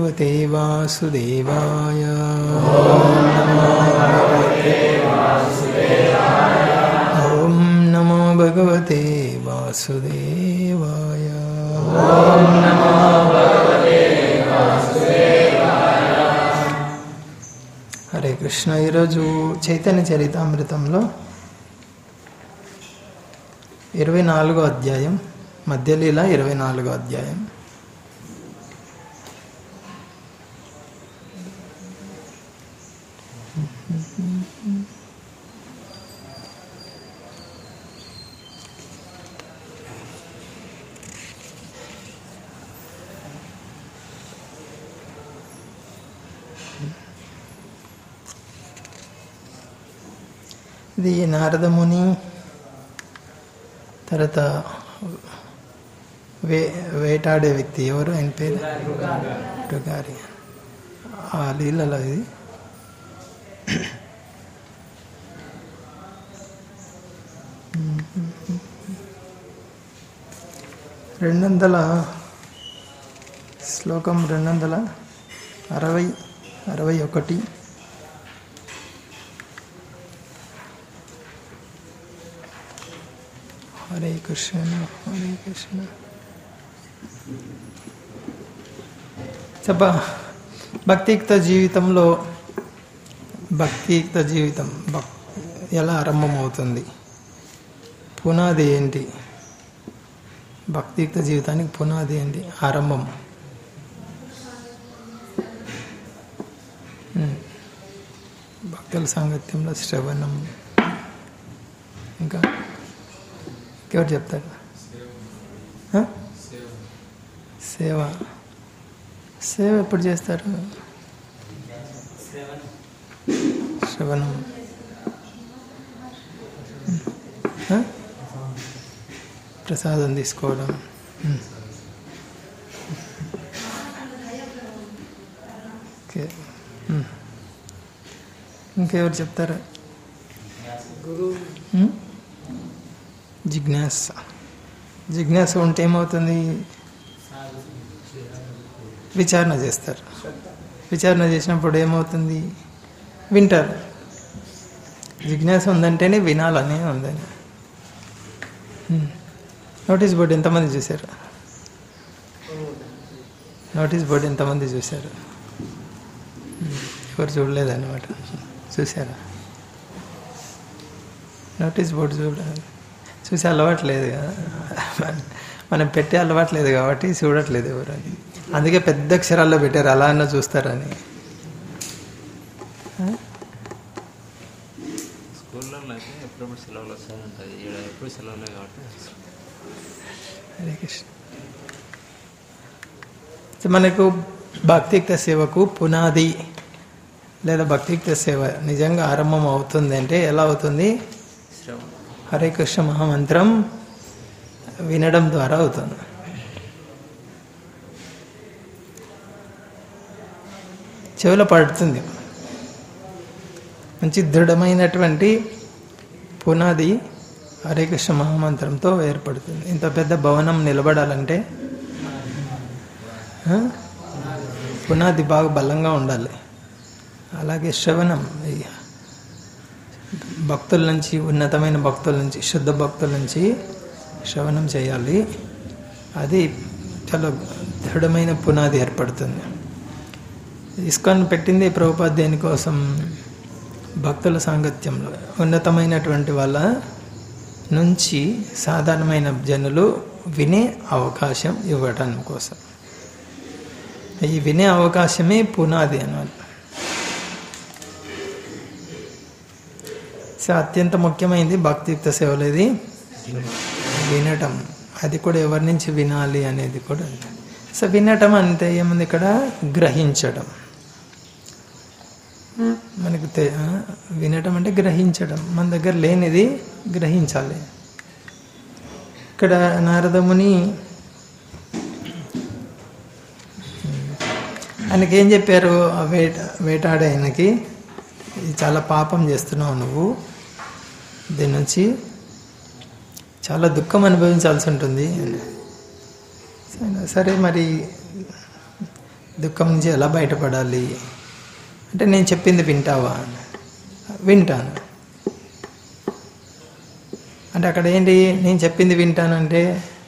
భగవతే వాసుదేవాయ ఓం నమో భగవతే వాసుదేవాయ హరే కృష్ణ ఈరోజు చైతన్య చరితామృతంలో ఇరవై నాలుగో అధ్యాయం మధ్యలీల ఇరవై నాలుగో అధ్యాయం ఇది నారదముని తర్వాత వే వేటాడే వ్యక్తి ఎవరు ఆయన పేరు టుగారి ఆ లీలలో ఇది రెండు వందల శ్లోకం రెండు వందల అరవై అరవై ఒకటి హరే కృష్ణ హరే కృష్ణ చెప్ప భక్తియుక్త జీవితంలో భక్తియుక్త జీవితం భక్ ఎలా ఆరంభమవుతుంది పునాది ఏంటి భక్తియుక్త జీవితానికి పునాది ఏంటి ఆరంభం ఉమ్. భక్తుల సాంగత్యంలో శ్రవణం ఇంకా ఎవరు చెప్తారు ఆ? సేవ సేవ ఎప్పుడు చేస్తారు శ్రవణం ఆ? ప్రసాదం తీసుకోవడం ఉమ్. ఓకే ఉమ్. ఇంకెవరు చెప్తారా ఉమ్? జిజ్ఞాస జిజ్ఞాస ఉంటే ఏమవుతుంది విచారణ చేస్తారు విచారణ చేసినప్పుడు ఏమవుతుంది వింటారు జిజ్ఞాస ఉందంటేనే వినాలని ఉందని హ్మ్. నోటీస్ బోర్డు ఎంతమంది చూశారు నోటీస్ బోర్డు ఎంతమంది చూశారు హ్మ్. ఎవరు చూడలేదన్నమాట చూసారా నోటీస్ బోర్డు చూడాలి చూసి అలవాటు లేదు కదా మన- మనం పెట్టే అలవాటు లేదు కాబట్టి చూడట్లేదు ఎవరు అని అందుకే పెద్ద అక్షరాల్లో పెట్టారు అలా అన్న చూస్తారని ఆ? స్కూళ్ళల్లో అయితే ఎప్పుడప్పుడు సెలవులు వస్తూనే ఉంటుంది ఇక్కడ ఎప్పుడు సెలవులే కాబట్టి హరే కృష్ణ సో మనకు భక్తియుక్త సేవకు పునాది లేదా భక్తియుక్త సేవ నిజంగా ఆరంభం అవుతుంది అంటే ఎలా అవుతుంది శ్రవణం హరే కృష్ణ మహామంత్రం వినడం ద్వారా అవుతుంది చెవుల పడుతుంది మంచి దృఢమైనటువంటి పునాది హరే కృష్ణ మహామంత్రంతో ఏర్పడుతుంది ఇంత పెద్ద భవనం నిలబడాలంటే ఆ? పునాది బాగా బలంగా ఉండాలి అలాగే శ్రవణం ఈ భక్తుల నుంచి ఉన్నతమైన భక్తుల నుంచి శుద్ధ భక్తుల నుంచి శ్రవణం చేయాలి అది చాలా దృఢమైన పునాది ఏర్పడుతుంది ఇస్కాన్ పెట్టింది ప్రభుపాద్ దేనికోసం భక్తుల సాంగత్యంలో ఉన్నతమైనటువంటి వాళ్ళ నుంచి సాధారణమైన జనులు వినే అవకాశం ఇవ్వడం కోసం ఈ వినే అవకాశమే పునాది అన్నమాట సో అత్యంత ముఖ్యమైనది భక్తియుక్త సేవలు ఇది వినటం అది కూడా ఎవరి నుంచి వినాలి అనేది కూడా సో వినటం అంటే ఏముంది ఇక్కడ గ్రహించడం మనకు తె- ఆ, వినటం అంటే గ్రహించడం మన దగ్గర లేనిది గ్రహించాలి ఇక్కడ నారదముని ఆయనకి ఏం చెప్పారు ఆ వేట వేటాడే ఆయనకి ఇది చాలా పాపం చేస్తున్నావు నువ్వు దీని నుంచి చాలా దుఃఖం అనుభవించాల్సి ఉంటుంది అని. సరే- సరే మరి దుఃఖం నుంచి ఎలా బయటపడాలి అంటే నేను చెప్పింది వింటావా వింటాను అంటే అక్కడ ఏంటి నేను చెప్పింది వింటానంటే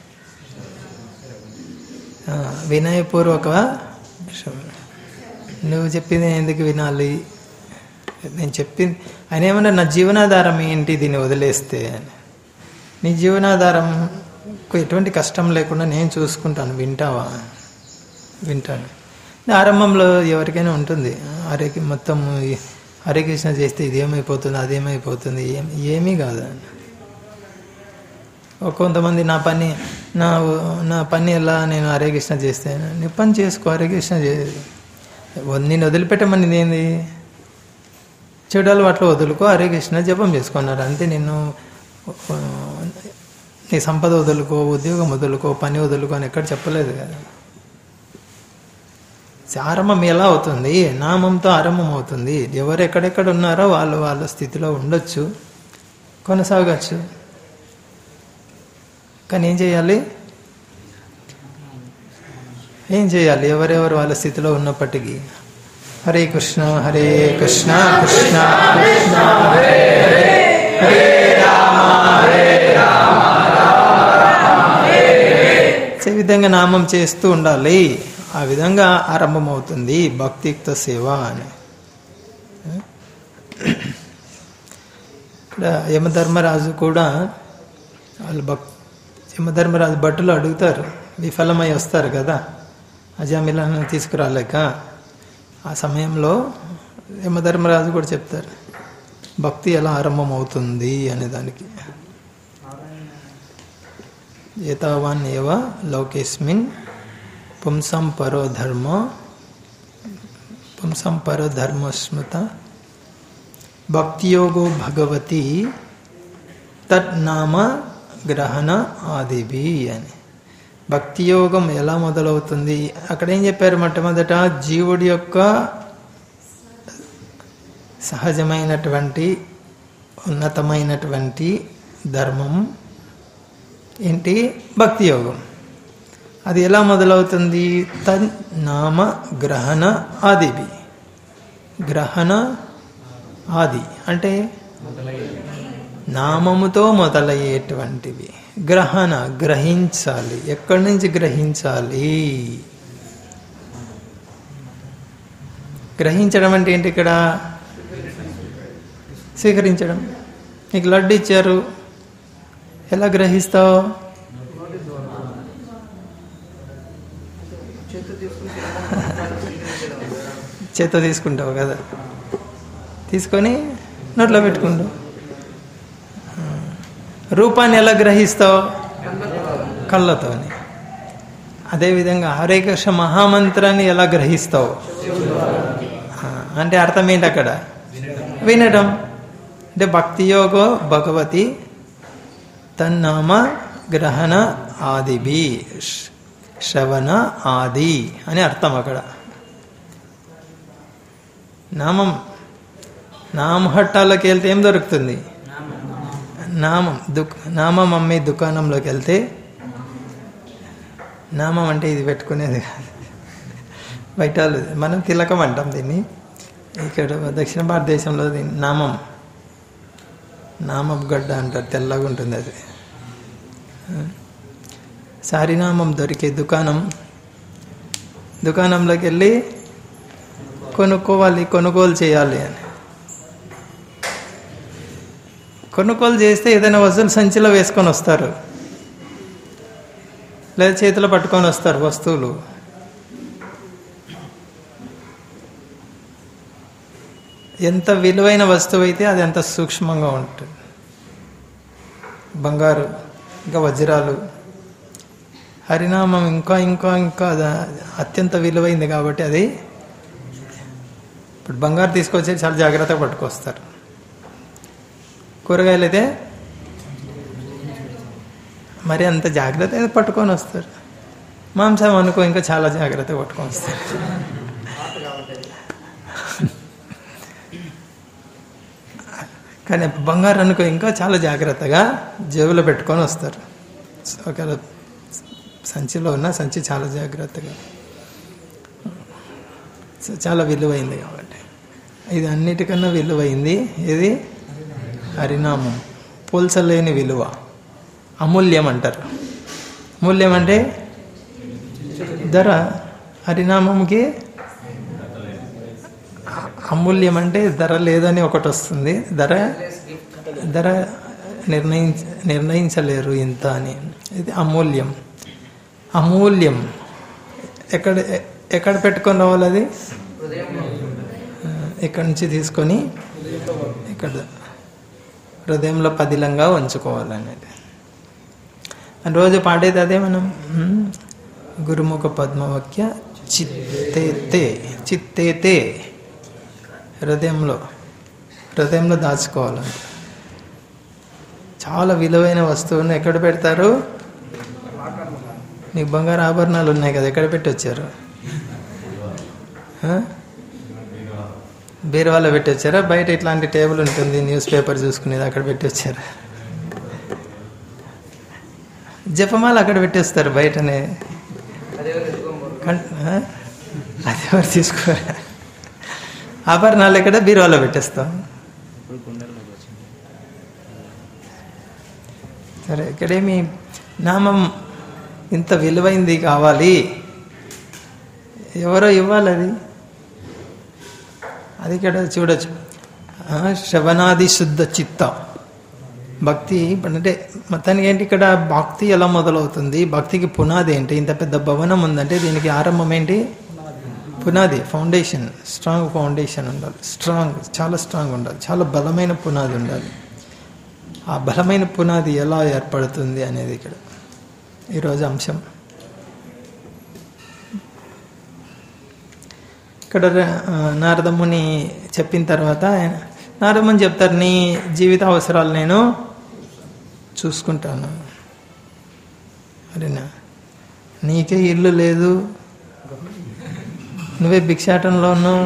ఆ, వినయపూర్వక శ్రవణం. నువ్వు చెప్పింది నేను ఎందుకు వినాలి నేను చెప్పింది ఆయన ఏమన్నా నా జీవనాధారం ఏంటి దీన్ని వదిలేస్తే అని నీ జీవనాధారం ఎటువంటి కష్టం లేకుండా నేను చూసుకుంటాను వింటావా వింటాను ఆరంభంలో ఎవరికైనా ఉంటుంది హరే మొత్తం ఈ హరే కృష్ణ చేస్తే ఇదేమైపోతుంది అదేమైపోతుంది ఏం ఏమీ కాదు ఒక కొంతమంది నా పని నా నా పని ఎలా నేను హరే కృష్ణ చేస్తే నీ పని చేసుకో హరే కృష్ణ చే నేను వదిలిపెట్టమని ఏంది చెడు అలవాట్లు వదులుకో హరే కృష్ణ జపం చేసుకున్నారు అంతే నిన్ను ఆ, నీ సంపద వదులుకో ఉద్యోగం వదులుకో పని వదులుకో అని ఎక్కడ చెప్పలేదు కదా ఆరంభం ఎలా అవుతుంది నామంతో ఆరంభం అవుతుంది ఎవరు ఎక్కడెక్కడ ఉన్నారో వాళ్ళు వాళ్ళ స్థితిలో ఉండొచ్చు కొనసాగచ్చు కానీ ఏం చేయాలి ఏం చేయాలి ఎవరెవరు వాళ్ళ స్థితిలో ఉన్నప్పటికీ హరే కృష్ణ హరే కృష్ణ కృష్ణ కృష్ణ హరే హరే హరే రామ హరే రామ ఈ విధంగా నామం చేస్తూ ఉండాలి ఆ విధంగా ఆరంభమవుతుంది భక్తియుక్త సేవ అని ఇక్కడ యమధర్మరాజు కూడా వాళ్ళు భక్ యమధర్మరాజు భట్టులు అడుగుతారు విఫలమై వస్తారు కదా అజామిలను తీసుకురాలేక ఆ సమయంలో యమధర్మరాజు కూడా చెప్తారు భక్తి ఎలా ఆరంభం అవుతుంది అనే దానికి ఏతావాన్ ఏవ లోకేస్మిన్ పుంసం పరో ధర్మ పుంసం పరో ధర్మ స్మృత భక్తియోగో భగవతి తన్నామ గ్రహణ ఆదివి అని భక్తి యోగం ఎలా మొదలవుతుంది అక్కడ ఏం చెప్పారు మొట్టమొదట జీవుడి యొక్క సహజమైనటువంటి ఉన్నతమైనటువంటి ధర్మం ఏంటి భక్తి యోగం అది ఎలా మొదలవుతుంది తన్ నామ గ్రహణ ఆదివి గ్రహణ ఆది అంటే నామముతో మొదలయ్యేటువంటివి గ్రహణ గ్రహించాలి ఎక్కడి నుంచి గ్రహించాలి గ్రహించడం అంటే ఏంటి ఇక్కడ స్వీకరించడం నీకు లడ్డు ఇచ్చారు ఎలా గ్రహిస్తావు చేత తీసుకుంటావు కదా తీసుకొని నోట్లో పెట్టుకుంటావు రూపాన్ని ఎలా గ్రహిస్తావు కళ్ళతోని అదేవిధంగా హరే కృష్ణ మహామంత్రాన్ని ఎలా గ్రహిస్తావు ఆ, అంటే అర్థం ఏంటి అక్కడ వినడం అంటే భక్తి యోగో భగవతి తన్నామ గ్రహణ ఆదిబి శ్రవణ ఆది అని అర్థం అక్కడ నామం నామహట్టాలకు వెళ్తే ఏం దొరుకుతుంది నామం దుక్ నామం అమ్మే దుకాణంలోకి వెళ్తే నామం అంటే ఇది పెట్టుకునేది కాదు బయట వాళ్ళు- మనం తిలకం అంటాం దీన్ని ఇక్కడ దక్షిణ భారతదేశంలో దీన్ని నామం నామం గడ్డ అంటారు తెల్లగా ఉంటుంది అది సారినామం దొరికే దుకాణం దుకాణంలోకి వెళ్ళి కొనుక్కోవాలి కొనుగోలు చేయాలి అని కొనుగోలు చేస్తే ఏదైనా వస్తువులు సంచిలో వేసుకొని వస్తారు లేదా చేతిలో పట్టుకొని వస్తారు వస్తువులు ఎంత విలువైన వస్తువు అయితే అది ఎంత సూక్ష్మంగా ఉంటుంది బంగారు ఇంకా వజ్రాలు హరినామం ఇంకా ఇంకా ఇంకా అది అత్యంత విలువైంది కాబట్టి అది ఇప్పుడు బంగారు తీసుకొచ్చి చాలా జాగ్రత్తగా పట్టుకొస్తారు కూరగాయలు అయితే మరి అంత జాగ్రత్తగా పట్టుకొని వస్తారు మాంసం అనుకో ఇంకా చాలా జాగ్రత్తగా పట్టుకొని వస్తారు కానీ బంగారు అనుకో ఇంకా చాలా జాగ్రత్తగా జేబులో పెట్టుకొని వస్తారు ఒకవేళ సంచిలో ఉన్న సంచి చాలా జాగ్రత్తగా సో చాలా విలువైంది కాబట్టి ఇది అన్నిటికన్నా విలువైంది ఇది హరినామం పోల్చలేని విలువ అమూల్యం అంటారు మూల్యం అంటే ధర హరినామంకి అమూల్యం అంటే ధర లేదని ఒకటి వస్తుంది ధర ధర నిర్ణయించ నిర్ణయించలేరు ఇంత అని ఇది అమూల్యం అమూల్యం ఎక్కడ ఎక్కడ పెట్టుకొని రావాలి అది ఆ, ఇక్కడ నుంచి తీసుకొని ఇక్కడ హృదయంలో పదిలంగా ఉంచుకోవాలనేది రోజు పాడేది అదే మనం ఉమ్, గురుముఖ పద్మవాక్య చిత్తేతే చిత్తేతే హృదయంలో హృదయంలో దాచుకోవాలంట చాలా విలువైన వస్తువును ఎక్కడ పెడతారు నీకు బంగారు ఆభరణాలు ఉన్నాయి కదా ఎక్కడ పెట్టి వచ్చారు ఆ? బీరువాలో పెట్టి వచ్చారా బయట ఇట్లాంటి టేబుల్ ఉంటుంది న్యూస్ పేపర్ చూసుకునేది అక్కడ పెట్టి వచ్చారా జపమాల అక్కడ పెట్టేస్తారు బయటనే కన్- ఆ? అది ఎవరు తీసుకోరా ఆభరణాలు ఎక్కడ బీరువాలో పెట్టేస్తాం ఇప్పుడు కుండలోకి వచ్చింది సరే ఇక్కడేమి నామం ఇంత విలువైంది కావాలి ఎవరో ఇవ్వాలి అది అది ఇక్కడ చూడొచ్చు ఆ, శ్రవణాది శుద్ధ చిత్త భక్తి అంటే మొత్తానికి ఏంటి ఇక్కడ భక్తి ఎలా మొదలవుతుంది భక్తికి పునాది ఏంటి ఇంత పెద్ద భవనం ఉందంటే దీనికి ఆరంభం ఏంటి పునాది ఫౌండేషన్ స్ట్రాంగ్ ఫౌండేషన్ ఉండాలి స్ట్రాంగ్ చాలా స్ట్రాంగ్ ఉండాలి చాలా బలమైన పునాది ఉండాలి ఆ బలమైన పునాది ఎలా ఏర్పడుతుంది అనేది ఇక్కడ ఈరోజు అంశం ఇక్కడ ఆ, నారదముని చెప్పిన తర్వాత ఆయన నారదముని చెప్తారు నీ జీవిత అవసరాలు నేను చూసుకుంటాను అరేనా నీకే ఇల్లు లేదు నువ్వే భిక్షాటంలో ఉన్నావు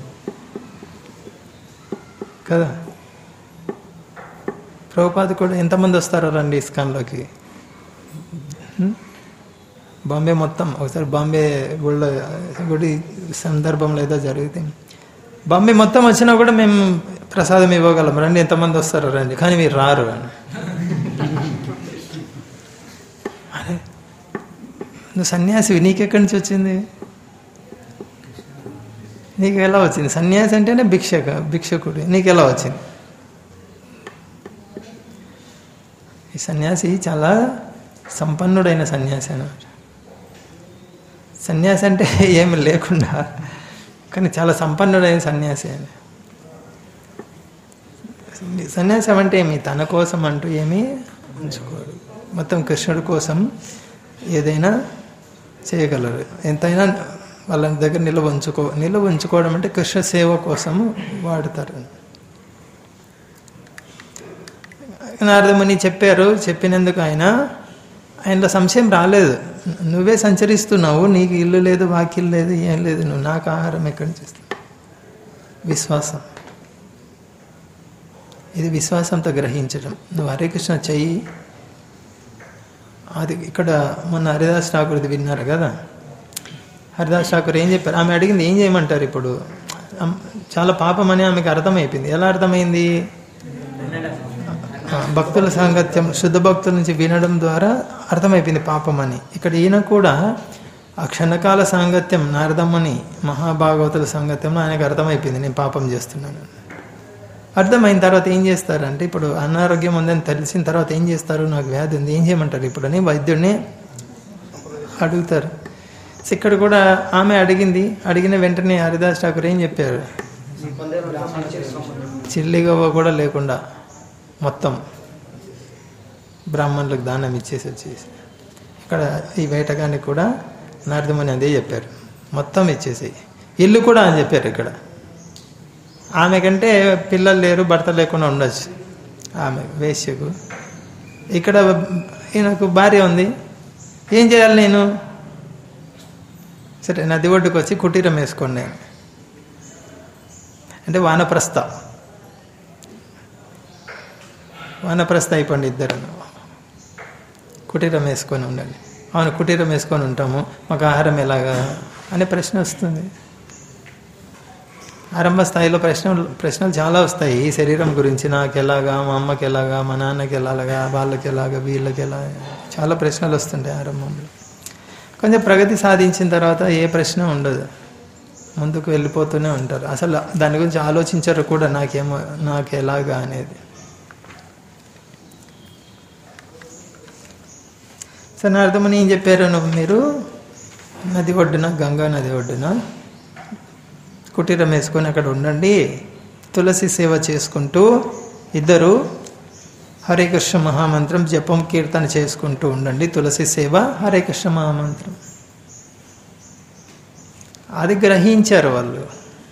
కదా ప్రభుపాద కూడా ఎంతమంది వస్తారో రండి ఇస్కాన్లోకి హ్మ్? బాంబే మొత్తం ఒకసారి బాంబే గుళ్ళ గుడి సందర్భంలో ఏదో జరిగితే బాంబే మొత్తం వచ్చినా కూడా మేము ప్రసాదం ఇవ్వగలం రండి ఎంతమంది వస్తారో రండి కానీ మీరు రారు అని అరే నువ్వు సన్యాసివి నీకెక్కడి నుంచి వచ్చింది నీకు ఎలా వచ్చింది సన్యాసి అంటేనే భిక్షక భిక్షకుడు నీకు ఎలా వచ్చింది ఈ సన్యాసి చాలా సంపన్నుడైన సన్యాసి అన్నమాట సన్యాసి అంటే ఏమి లేకుండా కానీ చాలా సంపన్నుడైన సన్యాసి అని సన్యాసం అంటే ఏమి తన కోసం అంటూ ఏమీ ఉంచుకోరు మొత్తం కృష్ణుడి కోసం ఏదైనా చేయగలరు ఎంతైనా వాళ్ళ దగ్గర నిల్వ ఉంచుకో నిల్వ ఉంచుకోవడం అంటే కృష్ణ సేవ కోసం వాడతారు నారదముని చెప్పారు చెప్పినందుకు ఆయన ఆయనలో సంశయం రాలేదు నువ్వే సంచరిస్తున్నావు నీకు ఇల్లు లేదు వాకిల్ లేదు ఏం లేదు నువ్వు నాకు ఆహారం ఎక్కడి నుంచి ఇస్తావు విశ్వాసం ఇది విశ్వాసంతో గ్రహించడం నువ్వు హరే కృష్ణ చెయ్యి అది ఇక్కడ మొన్న హరిదాస్ ఠాకూర్ది విన్నారు కదా హరిదాస్ ఠాకూర్ ఏం చెప్పారు ఆమె అడిగింది ఏం చేయమంటారు ఇప్పుడు అమ్- చాలా పాపం అని ఆమెకు అర్థమైపోయింది ఎలా అర్థమైంది ఆ, భక్తుల సాంగత్యం శుద్ధ భక్తుల నుంచి వినడం ద్వారా అర్థమైపోయింది పాపం అని ఇక్కడ ఈయన కూడా ఆ క్షణకాల సాంగత్యం నారదమ్మని మహాభాగవతుల సాంగత్యంలో ఆయనకు అర్థమైపోయింది నేను పాపం చేస్తున్నాను అర్థమైన తర్వాత ఏం చేస్తారంటే ఇప్పుడు అనారోగ్యం ఉందని తెలిసిన తర్వాత ఏం చేస్తారు నాకు వ్యాధి ఉంది ఏం చేయమంటారు ఇప్పుడు అని వైద్యుడిని అడుగుతారు సో ఇక్కడ కూడా ఆమె అడిగింది అడిగిన వెంటనే హరిదాస్ ఠాకూర్ ఏం చెప్పారు చిల్లిగవ్వ కూడా లేకుండా మొత్తం బ్రాహ్మణులకు దానం ఇచ్చేసి వచ్చేసి ఇక్కడ ఈ వేటగానికి కూడా నారదమని అదే చెప్పారు మొత్తం ఇచ్చేసి ఇల్లు కూడా అని చెప్పారు ఇక్కడ ఆమె కంటే పిల్లలు లేరు భర్త లేకుండా ఉండొచ్చు ఆమె వేశ్యకు ఇక్కడ ఈయనకు భార్య ఉంది ఏం చేయాలి నేను సరే నది ఒడ్డుకు వచ్చి కుటీరం వేసుకోండి అంటే వానప్రస్థ వానప్రస్థ అయిపోండి ఇద్దరు కుటీరం వేసుకొని ఉండండి అవును కుటీరం వేసుకొని ఉంటాము మాకు ఆహారం ఎలాగా అనే ప్రశ్న వస్తుంది ఆరంభ స్థాయిలో ప్రశ్నలు ప్రశ్నలు చాలా వస్తాయి ఈ శరీరం గురించి నాకు ఎలాగా మా అమ్మకి ఎలాగా మా నాన్నకి ఎలాగా వాళ్ళకి ఎలాగా వీళ్ళకి ఎలా చాలా ప్రశ్నలు వస్తుంటాయి ఆరంభంలో కొంచెం ప్రగతి సాధించిన తర్వాత ఏ ప్రశ్న ఉండదు ముందుకు వెళ్ళిపోతూనే ఉంటారు అసలు దాని గురించి ఆలోచించరు కూడా నాకేమో నాకు ఎలాగా అనేది సరే అర్థమని ఏం చెప్పారు నువ్వు మీరు నది ఒడ్డున గంగా నది ఒడ్డున కుటీరం వేసుకొని అక్కడ ఉండండి తులసి సేవ చేసుకుంటూ ఇద్దరు హరే కృష్ణ మహామంత్రం జపం కీర్తన చేసుకుంటూ ఉండండి తులసి సేవ హరే కృష్ణ మహామంత్రం అది గ్రహించారు వాళ్ళు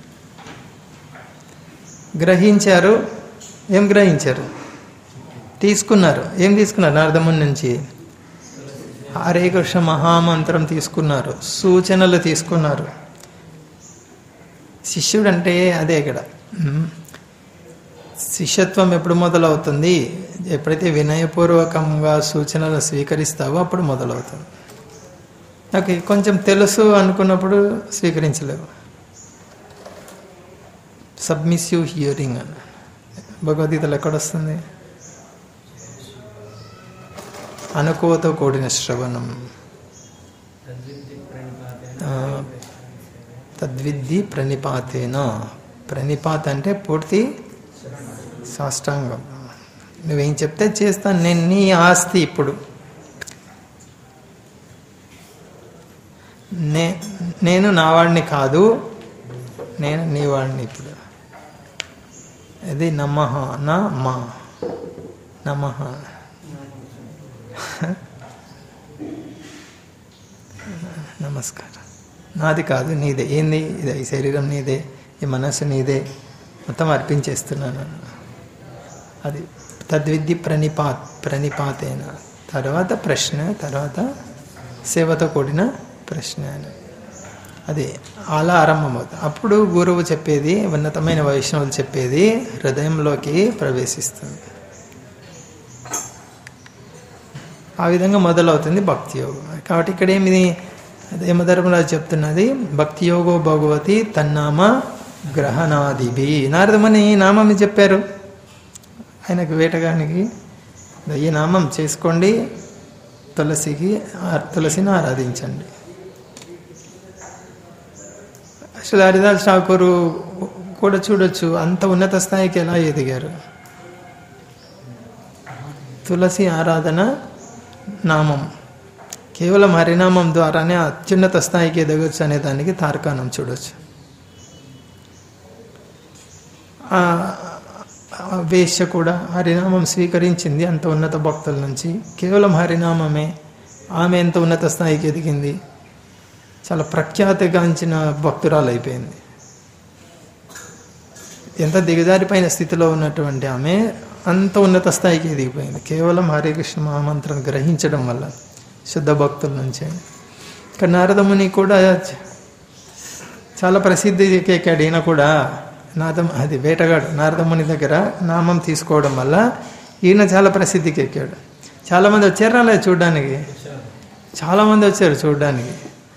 గ్రహించారు ఏం గ్రహించారు తీసుకున్నారు ఏం తీసుకున్నారు నారదముని నుంచి హరే కృష్ణ మహామంత్రం తీసుకున్నారు సూచనలు తీసుకున్నారు శిష్యుడు అంటే అదే ఇక్కడ ఉమ్. శిష్యత్వం ఎప్పుడు మొదలవుతుంది ఎప్పుడైతే వినయపూర్వకంగా సూచనలు స్వీకరిస్తావో అప్పుడు మొదలవుతుంది నాకు కొంచెం తెలుసు అనుకున్నప్పుడు స్వీకరించలేవు సబ్మిసివ్ హియరింగ్ అని భగవద్గీతలో ఎక్కడొస్తుంది అనుకోతో కూడిన శ్రవణం ఆ, తద్విద్ది ప్రణిపాతేన ప్రణిపాత అంటే పూర్తి సాష్టాంగం నువ్వేం చెప్తే చేస్తాను నేను నీ ఆస్తి ఇప్పుడు నే నేను నా వాడిని కాదు నేను నీ వాడిని ఇప్పుడు ఇది నమః నా మా నమః నమస్కారం నాది కాదు నీదే ఏంది ఇదే ఈ శరీరం నీదే ఈ మనస్సు నీదే మొత్తం అర్పించేస్తున్నాను అది తద్విద్ది ప్రణిపాత్ ప్రణిపాతేన తర్వాత ప్రశ్న తర్వాత సేవతో కూడిన ప్రశ్న అని అది అలా ఆరంభమవుతుంది అప్పుడు గురువు చెప్పేది ఉన్నతమైన వైష్ణవులు చెప్పేది హృదయంలోకి ప్రవేశిస్తుంది ఆ విధంగా మొదలవుతుంది భక్తి యోగం కాబట్టి ఇక్కడ ఏమిది యమధర్మరాజు చెప్తున్నది భక్తి యోగో భగవతి తన్నామ గ్రహణాదిభి నారదమని నామం చెప్పారు ఆయనకు వేటగానికి ఈ నామం చేసుకోండి తులసికి ఆ- తులసిని ఆరాధించండి అసలు హరిదాస్ ఠాకూరు కూడా చూడొచ్చు అంత ఉన్నత స్థాయికి ఎలా ఎదిగారు తులసి ఆరాధన నామం కేవలం హరినామం ద్వారానే అత్యున్నత స్థాయికి ఎదగచ్చు అనే దానికి తార్కాణం చూడొచ్చు ఆ ఆ వేశ్య కూడా హరినామం స్వీకరించింది అంత ఉన్నత భక్తుల నుంచి కేవలం హరినామమే ఆమె ఎంత ఉన్నత స్థాయికి ఎదిగింది చాలా ప్రఖ్యాతిగాంచిన భక్తురాలు అయిపోయింది ఎంత దిగజారిపోయిన స్థితిలో ఉన్నటువంటి ఆమె అంత ఉన్నత స్థాయికి ఎదిగిపోయింది కేవలం హరే కృష్ణ మహామంత్రం గ్రహించడం వల్ల శుద్ధ భక్తుల నుంచి ఇక్కడ నారదముని కూడా చ- చాలా ప్రసిద్ధి ఎక్కాడు ఈయన కూడా నాదం అది వేటగాడు నారదముని దగ్గర నామం తీసుకోవడం వల్ల ఈయన చాలా ప్రసిద్ధికి ఎక్కాడు చాలామంది వచ్చారు అలా చూడడానికి చాలామంది వచ్చారు చూడడానికి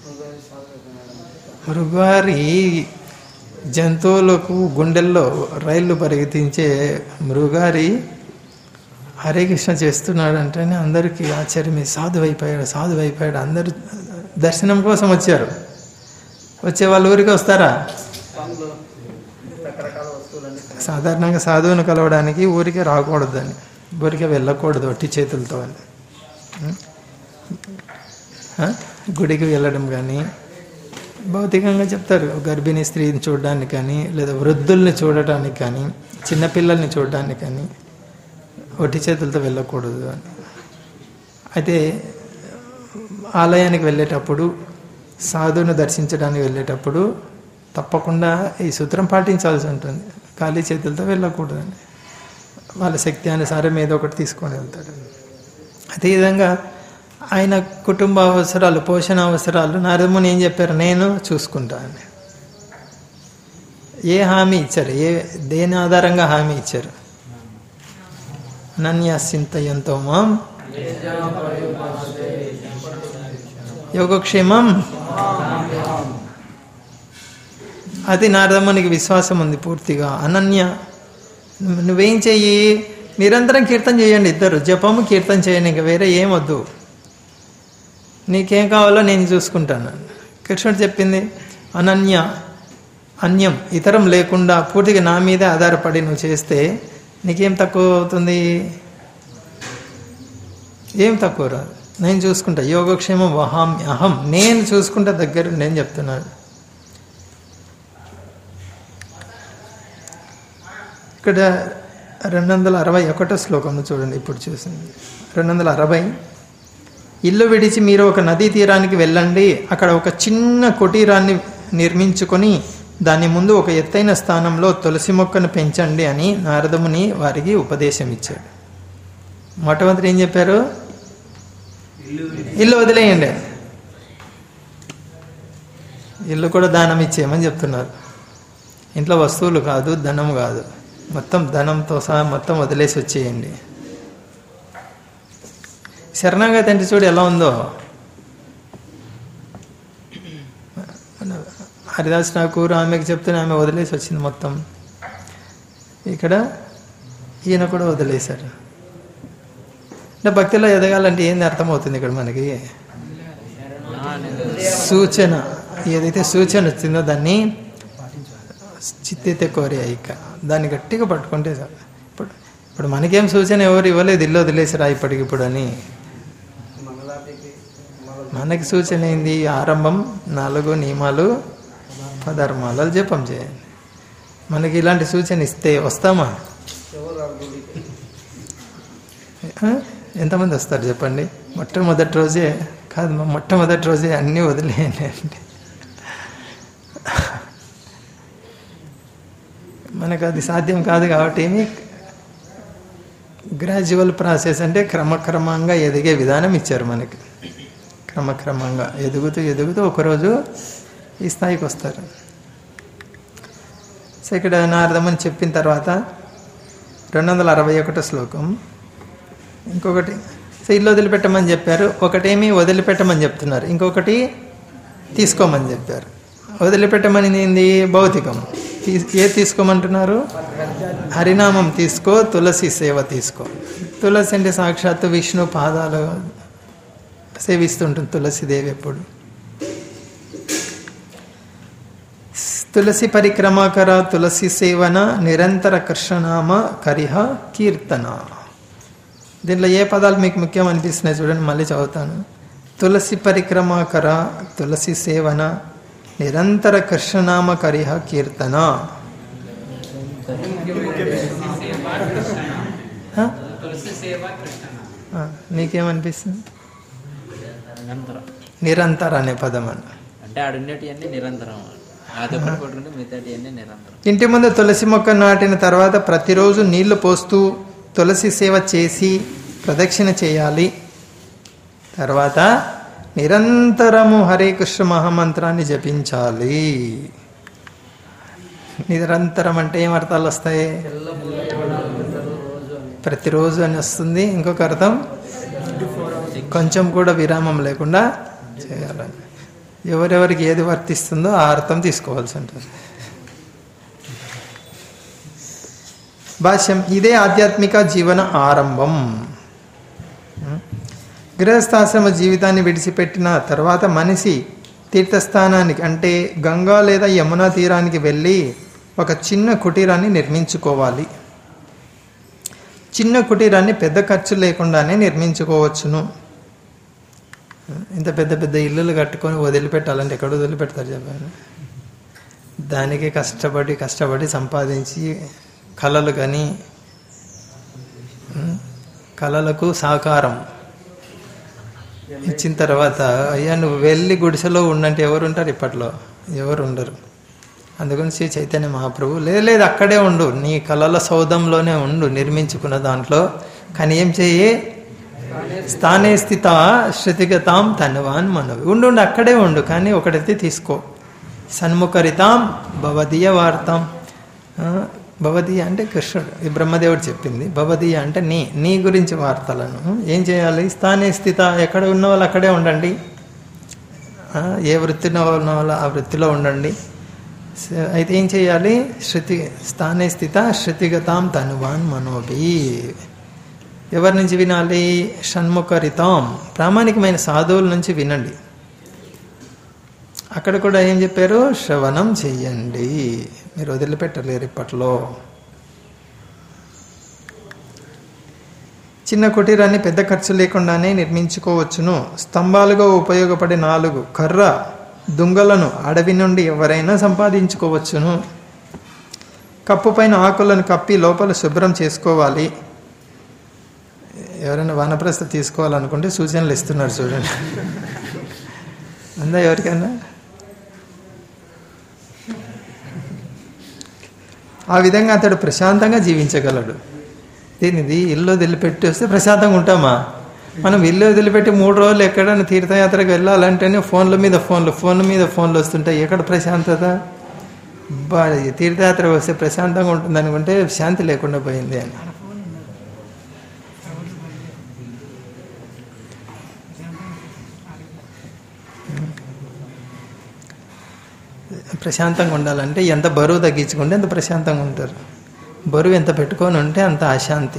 మృగారి జంతువులకు గుండెల్లో రైళ్లు పరిగెత్తించే మృగారి హరే కృష్ణ చేస్తున్నాడు అంటేనే అందరికీ ఆశ్చర్యం సాధు అయిపోయాడు సాధు అయిపోయాడు అందరూ దర్శనం కోసం వచ్చారు వచ్చే వాళ్ళ ఊరికి వస్తారా సాధారణంగా సాధువును కలవడానికి ఊరికే రాకూడదని ఊరికే వెళ్ళకూడదు ఒట్టి చేతులతో అని ఉం? ఆ? గుడికి వెళ్ళడం కానీ భౌతికంగా చెప్తారు గర్భిణీ స్త్రీని చూడడానికి కానీ లేదా వృద్ధుల్ని చూడటానికి కానీ చిన్నపిల్లల్ని చూడడానికి కానీ ఒట్టి చేతులతో వెళ్ళకూడదు అని అయితే ఆలయానికి వెళ్ళేటప్పుడు సాధువును దర్శించడానికి వెళ్ళేటప్పుడు తప్పకుండా ఈ సూత్రం పాటించాల్సి ఉంటుంది ఖాళీ చేతులతో వెళ్ళకూడదండి వాళ్ళ శక్తి అనుసారం ఏదో ఒకటి తీసుకొని వెళ్తాడు అదే విధంగా ఆయన కుటుంబ అవసరాలు పోషణ అవసరాలు నారదముని ఏం చెప్పారు నేను చూసుకుంటా అని ఏ హామీ ఇచ్చారు ఏ దేని ఆధారంగా హామీ ఇచ్చారు అనన్యాసింతయంతో మాం యోగక్షేమం అది నారదమ్మనికి విశ్వాసం ఉంది పూర్తిగా అనన్య నువ్వు- నువ్వేం చెయ్యి నిరంతరం కీర్తన చేయండి ఇద్దరు జపము కీర్తన చేయండి ఇంకా వేరే ఏం వద్దు నీకేం కావాలో నేను చూసుకుంటాను కృష్ణుడు చెప్పింది అనన్య అన్యం ఇతరం లేకుండా పూర్తిగా నా మీదే ఆధారపడి నువ్వు చేస్తే నీకేం తక్కువ అవుతుంది ఏం తక్కువ రాదు నేను చూసుకుంటా యోగక్షేమం వహామి అహం నేను చూసుకుంటా దగ్గర నేను చెప్తున్నాను ఇక్కడ రెండు వందల అరవై ఒకటో శ్లోకంలో చూడండి ఇప్పుడు చూసింది రెండు వందల అరవై ఇల్లు విడిచి మీరు ఒక నదీ తీరానికి వెళ్ళండి అక్కడ ఒక చిన్న కుటీరాన్ని నిర్మించుకొని దాని ముందు ఒక ఎత్తైన స్థానంలో తులసి మొక్కను పెంచండి అని నారదముని వారికి ఉపదేశం ఇచ్చాడు మొట్టమొదటి ఏం చెప్పారు ఇల్లు వదిలేయండి ఇల్లు కూడా దానం ఇచ్చేయమని చెప్తున్నారు ఇంట్లో వస్తువులు కాదు ధనం కాదు మొత్తం ధనంతో సహా మొత్తం వదిలేసి వచ్చేయండి శరణాగతి అంటే చూడు ఎలా ఉందో హరిదాస్ ఠాకూర్ ఆమెకు చెప్తూనే ఆమె వదిలేసి వచ్చింది మొత్తం ఇక్కడ ఈయన కూడా వదిలేశారు అంటే భక్తిలో ఎదగాలంటే ఏంది అర్థమవుతుంది ఇక్కడ మనకి సూచన ఏదైతే సూచన వచ్చిందో దాన్ని చిత్తైతే కోరే ఇక దాన్ని గట్టిగా పట్టుకుంటే చాలు ఇప్పుడు ఇప్పుడు మనకేం సూచన ఎవరు ఇవ్వలేదు ఇల్లు వదిలేసిరా ఇప్పటికిప్పుడు అని మనకి సూచన ఏంది ఆరంభం నాలుగు నియమాలు పదర్మాలు అది జపం చేయండి మనకి ఇలాంటి సూచన ఇస్తే వస్తామా ఆ? ఎంతమంది వస్తారు చెప్పండి మొట్టమొదటి రోజే కాదు మా మొట్టమొదటి రోజే అన్నీ వదిలేయండి అంటే మనకు అది సాధ్యం కాదు కాబట్టి ఏమి గ్రాడ్యువల్ ప్రాసెస్ అంటే క్రమక్రమంగా ఎదిగే విధానం ఇచ్చారు మనకి క్రమక్రమంగా ఎదుగుతూ ఎదుగుతూ ఒకరోజు ఈ స్థాయికి వస్తారు సో ఇక్కడ నారదమని చెప్పిన తర్వాత రెండు వందల అరవై ఒకటో శ్లోకం ఇంకొకటి సో ఇల్లు వదిలిపెట్టమని చెప్పారు ఒకటేమి వదిలిపెట్టమని చెప్తున్నారు ఇంకొకటి తీసుకోమని చెప్పారు వదిలిపెట్టమని ఏంది భౌతికం తీ- ఏ తీసుకోమంటున్నారు హరినామం తీసుకో తులసి సేవ తీసుకో తులసి అంటే సాక్షాత్తు విష్ణు పాదాలు సేవిస్తుంటుంది తులసిదేవి ఎప్పుడు తులసి పరిక్రమాకర తులసి సేవన నిరంతర కృష్ణనామ కరిహ కీర్తన దీంట్లో ఏ పదాలు మీకు ముఖ్యం అనిపిస్తున్నాయి చూడండి మళ్ళీ చదువుతాను తులసి పరిక్రమాకర తులసి సేవన నిరంతర కృష్ణనామ కరిహ కీర్తన హ? ఆ, నీకేమనిపిస్తుంది నిరంతరం నిరంతర అనే పదం అని అంటే ఆడుండేటివన్నీ నిరంతరం అది ఒకటి పట్టుకుంటే మిగతాటివన్నీ నిరంతరం ఇంటి ముందు తులసి మొక్క నాటిన తర్వాత ప్రతిరోజు నీళ్లు పోస్తూ తులసి సేవ చేసి ప్రదక్షిణ చేయాలి తర్వాత నిరంతరము హరే కృష్ణ మహామంత్రాన్ని జపించాలి నిరంతరం అంటే ఏం అర్థాలు వస్తాయి ప్రతిరోజు అని వస్తుంది ఇంకొక అర్థం కొంచెం కూడా విరామం లేకుండా చేయాలని ఎవరెవరికి ఏది వర్తిస్తుందో ఆ అర్థం తీసుకోవాల్సి ఉంటుంది భాష్యం ఇదే ఆధ్యాత్మిక జీవన ఆరంభం గృహస్థాశ్రమ జీవితాన్ని విడిచిపెట్టిన తర్వాత మనిషి తీర్థస్థానానికి అంటే గంగా లేదా యమునా తీరానికి వెళ్ళి ఒక చిన్న కుటీరాన్ని నిర్మించుకోవాలి చిన్న కుటీరాన్ని పెద్ద ఖర్చు లేకుండానే నిర్మించుకోవచ్చును ఇంత పెద్ద పెద్ద ఇల్లులు కట్టుకొని వదిలిపెట్టాలంటే ఎక్కడ వదిలిపెడతారు చెప్పండి దానికి కష్టపడి కష్టపడి సంపాదించి కళలు కానీ ఉం, కళలకు సహకారం ఇచ్చిన తర్వాత అయ్యా నువ్వు వెళ్ళి గుడిసెలో ఉండంటే ఎవరు ఉంటారు ఇప్పట్లో ఎవరు ఉండరు అందుకని శ్రీ చైతన్య మహాప్రభు లేదు లేదు అక్కడే ఉండు నీ కళల సౌధంలోనే ఉండు నిర్మించుకున్న దాంట్లో కానీ ఏం చెయ్యి స్థానే స్థిత శృతిగతాం తనువాన్ మనవి ఉండు ఉండు అక్కడే ఉండు కానీ ఒకటైతే తీసుకో సన్ముఖరితాం భవదీయ వార్తాం ఆ, భవదీయ అంటే కృష్ణుడు ఈ బ్రహ్మదేవుడు చెప్పింది భవదీయ అంటే నీ నీ గురించి వార్తలను ఏం చేయాలి స్థానే స్థిత ఎక్కడ ఉన్న వాళ్ళు అక్కడే ఉండండి ఆ, ఏ వృత్తిలో ఉన్న వాళ్ళు ఆ వృత్తిలో ఉండండి స- అయితే ఏం చేయాలి శృతి స్థానే స్థిత శృతిగతాం తనువాన్ మనోభి ఎవరి నుంచి వినాలి షణ్ముఖరితాం ప్రామాణికమైన సాధువుల నుంచి వినండి అక్కడ కూడా ఏం చెప్పారు శ్రవణం చెయ్యండి మీరు వదిలిపెట్టలేరు ఇప్పట్లో చిన్న కుటీరాన్ని పెద్ద ఖర్చు లేకుండానే నిర్మించుకోవచ్చును స్తంభాలుగా ఉపయోగపడే నాలుగు కర్ర దుంగలను అడవి నుండి ఎవరైనా సంపాదించుకోవచ్చును కప్పు పైన ఆకులను కప్పి లోపల శుభ్రం చేసుకోవాలి ఎవరైనా వానప్రస్థ తీసుకోవాలనుకుంటే సూచనలు ఇస్తున్నారు చూడండి అందా ఎవరికైనా ఆ విధంగా అతడు ప్రశాంతంగా జీవించగలడు దీనిది ఇల్లు వదిలిపెట్టి వస్తే ప్రశాంతంగా ఉంటామా మనం ఇల్లు వదిలిపెట్టి మూడు రోజులు ఎక్కడైనా తీర్థయాత్రకు వెళ్ళాలంటేనే ఫోన్ల మీద ఫోన్లు ఫోన్ల మీద ఫోన్లు వస్తుంటాయి ఎక్కడ ప్రశాంతత బా తీర్థయాత్ర వస్తే ప్రశాంతంగా ఉంటుంది అనుకుంటే శాంతి లేకుండా పోయింది అని ప్రశాంతంగా ఉండాలంటే ఎంత బరువు తగ్గించుకుంటే అంత ప్రశాంతంగా ఉంటారు బరువు ఎంత పెట్టుకొని ఉంటే అంత అశాంతి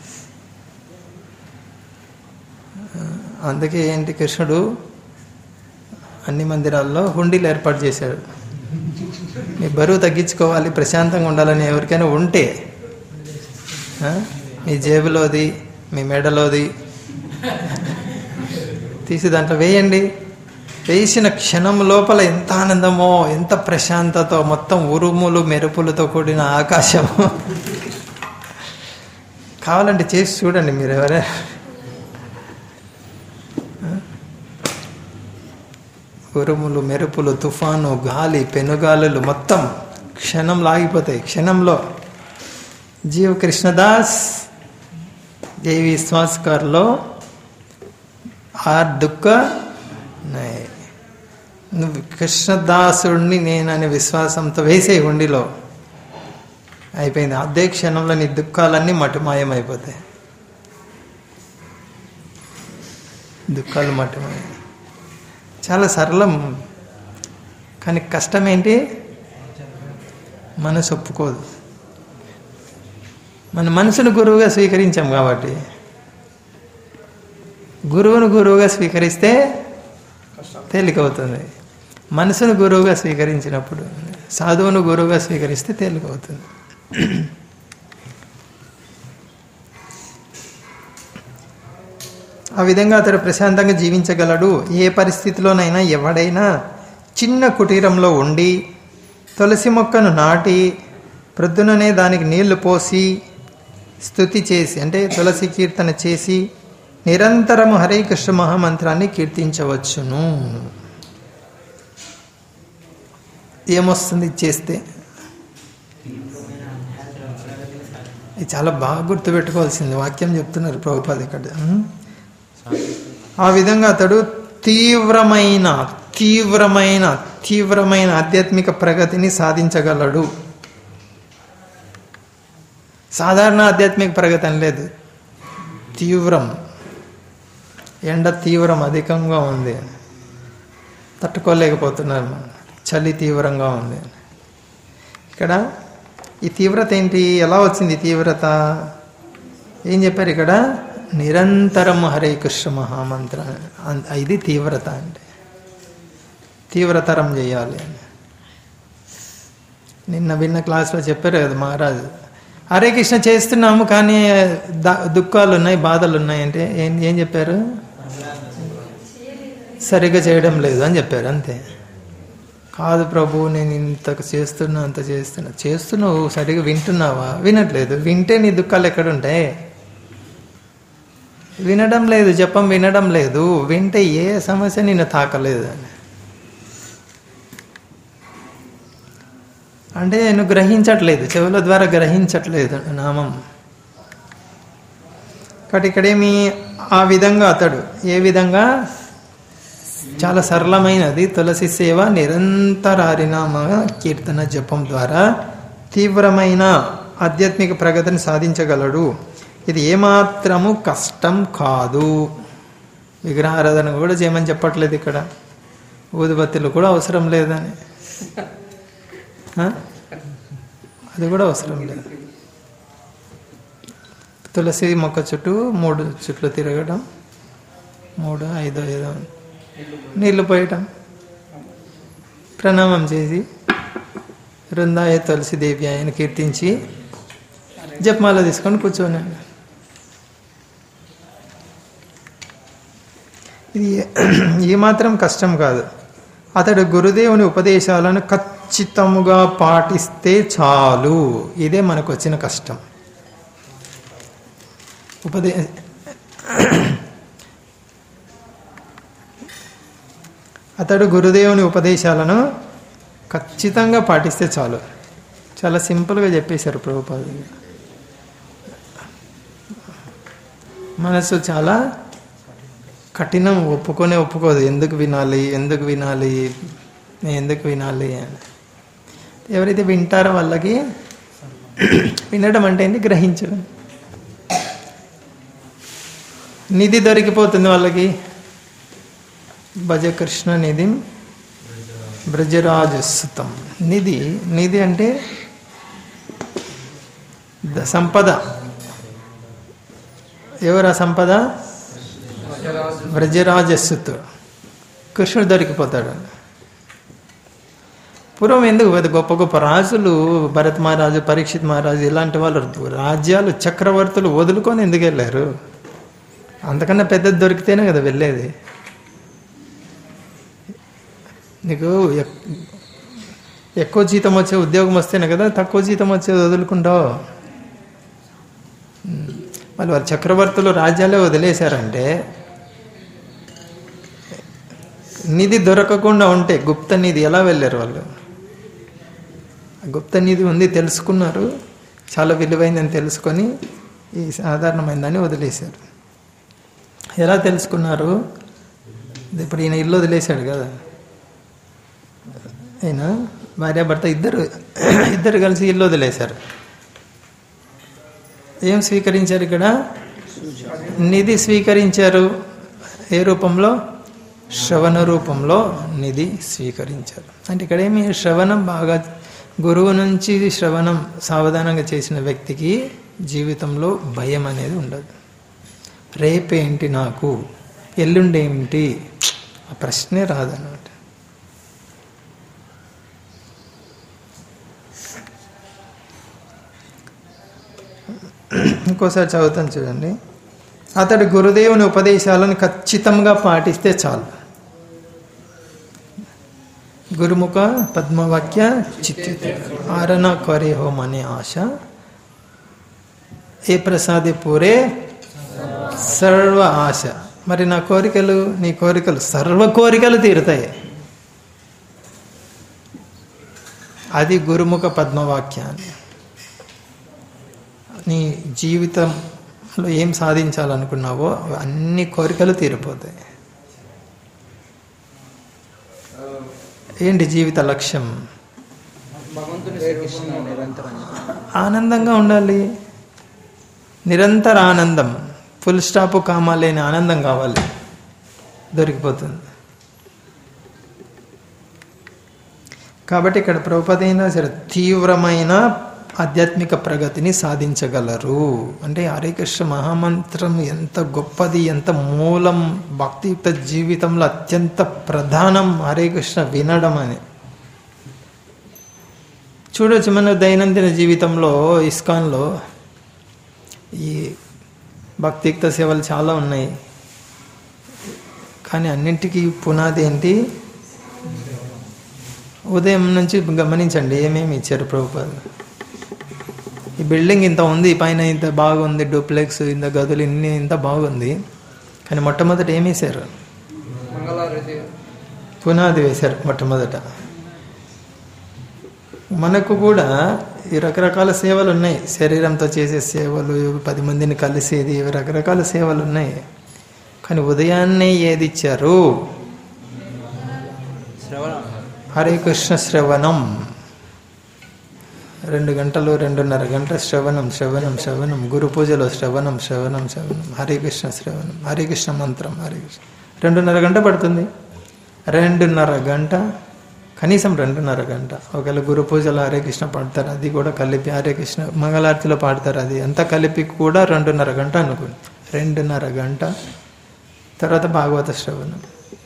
అందుకే ఏంటి కృష్ణుడు అన్ని మందిరాల్లో హుండీలు ఏర్పాటు చేశాడు మీ బరువు తగ్గించుకోవాలి ప్రశాంతంగా ఉండాలని ఎవరికైనా ఉంటే ఆ, మీ జేబులోది మీ మెడలోది తీసి దాంట్లో వేయండి వేసిన క్షణం లోపల ఎంత ఆనందమో ఎంత ప్రశాంతతో మొత్తం ఉరుములు మెరుపులతో కూడిన ఆకాశము కావాలంటే చేసి చూడండి మీరు ఎవరే ఉరుములు మెరుపులు తుఫాను గాలి పెనుగాలులు మొత్తం క్షణం లాగిపోతాయి క్షణంలో జీవ కృష్ణదాస్ జై విశ్వాస్కర్లో ఆర్ దుఃఖ నై నువ్వు కృష్ణదాసుడిని నేననే విశ్వాసంతో వేసే హుండిలో అయిపోయింది అదే క్షణంలో నీ దుఃఖాలన్నీ మటుమాయం అయిపోతాయి దుఃఖాలు మటుమాయం చాలా సరళం కానీ కష్టం ఏంటి మనసు ఒప్పుకోదు మన మనసును గురువుగా స్వీకరించాం కాబట్టి గురువును గురువుగా స్వీకరిస్తే తేలికవుతుంది మనసును గురువుగా స్వీకరించినప్పుడు సాధువును గురువుగా స్వీకరిస్తే తేలికవుతుంది ఆ విధంగా అతడు ప్రశాంతంగా జీవించగలడు ఏ పరిస్థితిలోనైనా ఎవడైనా చిన్న కుటీరంలో ఉండి తులసి మొక్కను నాటి ప్రొద్దుననే దానికి నీళ్లు పోసి స్థుతి చేసి అంటే తులసి కీర్తన చేసి నిరంతరము హరే కృష్ణ మహామంత్రాన్ని కీర్తించవచ్చును ఏమొస్తుంది ఇది చేస్తే ఇది చాలా బాగా గుర్తుపెట్టుకోవాల్సింది వాక్యం చెప్తున్నారు ప్రభుపాద ఇక్కడ ఉం? ఆ విధంగా అతడు తీవ్రమైన తీవ్రమైన తీవ్రమైన ఆధ్యాత్మిక ప్రగతిని సాధించగలడు సాధారణ ఆధ్యాత్మిక ప్రగతి అని లేదు తీవ్రం ఎండ తీవ్రం అధికంగా ఉంది తట్టుకోలేకపోతున్నారు మనం. చలి తీవ్రంగా ఉంది ఇక్కడ ఈ తీవ్రత ఏంటి ఎలా వచ్చింది ఈ తీవ్రత ఏం చెప్పారు ఇక్కడ నిరంతరం హరే కృష్ణ మహామంత్ర అన్- ఇది తీవ్రత అంటే తీవ్రతరం చేయాలి అని నిన్న విన్న క్లాస్లో చెప్పారు కదా మహారాజు హరే కృష్ణ చేస్తున్నాము కానీ ద- దుఃఖాలు ఉన్నాయి బాధలు ఉన్నాయి అంటే ఏం ఏం చెప్పారు సరిగ్గా చేయడం లేదు అని చెప్పారు అంతే కాదు ప్రభు నేను ఇంత చేస్తున్నా అంత చేస్తున్నా చేస్తున్నావు సరిగా వింటున్నావా వినట్లేదు వింటే నీ దుఃఖాలు ఎక్కడుంటాయి వినడం లేదు జపం వినడం లేదు వింటే ఏ సమస్య నిన్ను తాకలేదు అని అంటే నువ్వు గ్రహించట్లేదు చెవుల ద్వారా గ్రహించట్లేదు నామం కాబట్టి ఇక్కడేమి ఆ విధంగా అతడు ఏ విధంగా చాలా సరళమైనది తులసి సేవ నిరంతర హరినామ కీర్తన జపం ద్వారా తీవ్రమైన ఆధ్యాత్మిక ప్రగతిని సాధించగలడు ఇది ఏమాత్రము కష్టం కాదు విగ్రహారాధన కూడా చేయమని చెప్పట్లేదు ఇక్కడ ఊదుబత్తులు కూడా అవసరం లేదని ఆ? అది కూడా అవసరం లేదు తులసి మొక్క చుట్టూ మూడు చుట్లు తిరగడం మూడు ఐదో ఐదో నీళ్లు పోయటం ప్రణామం చేసి బృందాయ తులసి దేవి ఆయన కీర్తించి జపమాల తీసుకొని కూర్చొని ఇది ఈ మాత్రం కష్టం కాదు అతడు గురుదేవుని ఉపదేశాలను ఖచ్చితముగా పాటిస్తే చాలు ఇదే మనకు వచ్చిన కష్టం ఉపదే అతడు గురుదేవుని ఉపదేశాలను ఖచ్చితంగా పాటిస్తే చాలు చాలా సింపుల్గా చెప్పేశారు ప్రభుపాద మనసు చాలా కఠినం ఒప్పుకొనే ఒప్పుకోదు ఎందుకు వినాలి ఎందుకు వినాలి నేను ఎందుకు వినాలి అని ఎవరైతే వింటారో వాళ్ళకి వినడం అంటే ఏంటి గ్రహించడం నిధి దొరికిపోతుంది వాళ్ళకి భజకృష్ణ నిధి బ్రజరాజసుతం నిధి నిధి అంటే ద- సంపద ఎవరు ఆ సంపద వ్రజరాజస్సుతు కృష్ణుడు దొరికిపోతాడు పూర్వం ఎందుకు పెద్ద గొప్ప గొప్ప రాజులు భరత్ మహారాజు పరీక్షిత్ మహారాజు ఇలాంటి వాళ్ళు రాజ్యాలు చక్రవర్తులు వదులుకొని ఎందుకు వెళ్ళారు అంతకన్నా పెద్దది దొరికితేనే కదా వెళ్ళేది నీకు ఎక్- ఎక్కువ జీతం వచ్చే ఉద్యోగం వస్తేనే కదా తక్కువ జీతం వచ్చేది వదులుకుంటావు ఉమ్. మళ్ళీ వాళ్ళు చక్రవర్తులు రాజ్యాలే వదిలేశారంటే నిధి దొరకకుండా ఉంటే గుప్త నిధి ఎలా వెళ్ళారు వాళ్ళు ఆ గుప్త నిధి ఉంది తెలుసుకున్నారు చాలా విలువైందని తెలుసుకొని ఈ సాధారణమైందని వదిలేశారు ఎలా తెలుసుకున్నారు ఇప్పుడు ఈయన ఇల్లు వదిలేశాడు కదా ఈయన భార్యాభర్త ఇద్దరు ఇద్దరు కలిసి ఇల్లు వదిలేశారు ఏం స్వీకరించారు ఇక్కడ నిధి స్వీకరించారు ఏ రూపంలో శ్రవణ రూపంలో నిధి స్వీకరించారు అంటే ఇక్కడ ఏమి శ్రవణం బాగా గురువు నుంచి శ్రవణం సావధానంగా చేసిన వ్యక్తికి జీవితంలో భయం అనేది ఉండదు రేపేంటి నాకు ఎల్లుండేంటి ఆ ప్రశ్నే రాదన్నమాట ఇంకోసారి చదువుతాను చూడండి అతడు గురుదేవుని ఉపదేశాలను ఖచ్చితంగా పాటిస్తే చాలు గురుముఖ పద్మవాక్య చిత్త ఆరణ కరే హోమ్ అనే ఆశ ఏ ప్రసాదే పూరే సర్వ ఆశ మరి నా కోరికలు నీ కోరికలు సర్వ కోరికలు తీరుతాయి అది గురుముఖ పద్మవాక్యాన్ని నీ జీవితంలో ఏం సాధించాలనుకున్నావో అన్ని కోరికలు తీరిపోతాయి ఏంటి జీవిత లక్ష్యం భగవంతుని శ్రీకృష్ణ నిరంతరం ఆనందంగా ఉండాలి నిరంతర ఆనందం ఫుల్ స్టాప్ కామా లేని ఆనందం కావాలి దొరికిపోతుంది కాబట్టి ఇక్కడ ప్రభుపతి అయినా సరే తీవ్రమైన ఆధ్యాత్మిక ప్రగతిని సాధించగలరు అంటే హరే కృష్ణ మహామంత్రం ఎంత గొప్పది ఎంత మూలం భక్తియుక్త జీవితంలో అత్యంత ప్రధానం హరే కృష్ణ వినడం అని చూడొచ్చు మన దైనందిన జీవితంలో ఇస్కాన్లో ఈ భక్తియుక్త సేవలు చాలా ఉన్నాయి కానీ అన్నింటికీ పునాది ఏంటి ఉదయం నుంచి గమనించండి ఏమేమి ఇచ్చారు ప్రభుపాద ఈ బిల్డింగ్ ఇంత ఉంది పైన ఇంత బాగుంది డూప్లెక్స్ ఇంత గదులు ఇన్ని ఇంత బాగుంది కానీ మొట్టమొదట ఏమి వేశారు మంగళారతి పునాది వేశారు మొట్టమొదట మనకు కూడా ఈ రకరకాల సేవలు ఉన్నాయి శరీరంతో చేసే సేవలు పది మందిని కలిసేది ఇవి రకరకాల సేవలు ఉన్నాయి కానీ ఉదయాన్నే ఏది ఇచ్చారు శ్రవణం హరే కృష్ణ శ్రవణం రెండు గంటలు రెండున్నర గంట శ్రవణం శ్రవణం శ్రవణం గురు పూజలో శ్రవణం శ్రవణం శ్రవణం హరే కృష్ణ శ్రవణం హరే కృష్ణ మంత్రం హరే కృష్ణ రెండున్నర గంట పడుతుంది రెండున్నర గంట కనీసం రెండున్నర గంట ఒకవేళ గురు పూజలో హరే కృష్ణ పాడతారు అది కూడా కలిపి హరే కృష్ణ మంగళారతిలో పాడతారు అది అంతా కలిపి కూడా రెండున్నర గంట అనుకోండి రెండున్నర గంట తర్వాత భాగవత శ్రవణం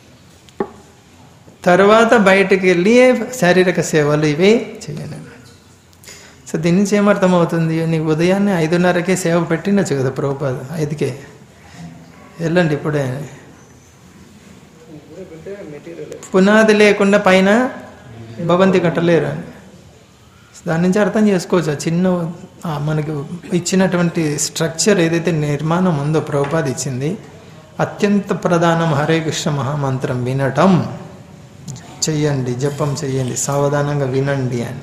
తర్వాత బయటకు వెళ్ళి శారీరక సేవలు ఇవే చేయండి సో దీని నుంచి ఏమర్థమవుతుంది నీకు ఉదయాన్నే ఐదున్నరకే సేవ పెట్టినచ్చు కదా ప్రభుపాద ఐదుకే వెళ్ళండి ఇప్పుడే పునాది లేకుండా పైన భవంతి కట్టలేరు అని దాని నుంచి అర్థం చేసుకోవచ్చు ఆ చిన్న ఆ మనకు ఇచ్చినటువంటి స్ట్రక్చర్ ఏదైతే నిర్మాణం ఉందో ప్రభుపాద ఇచ్చింది అత్యంత ప్రధానం హరే కృష్ణ మహామంత్రం వినటం చెయ్యండి జపం చెయ్యండి సావధానంగా వినండి అని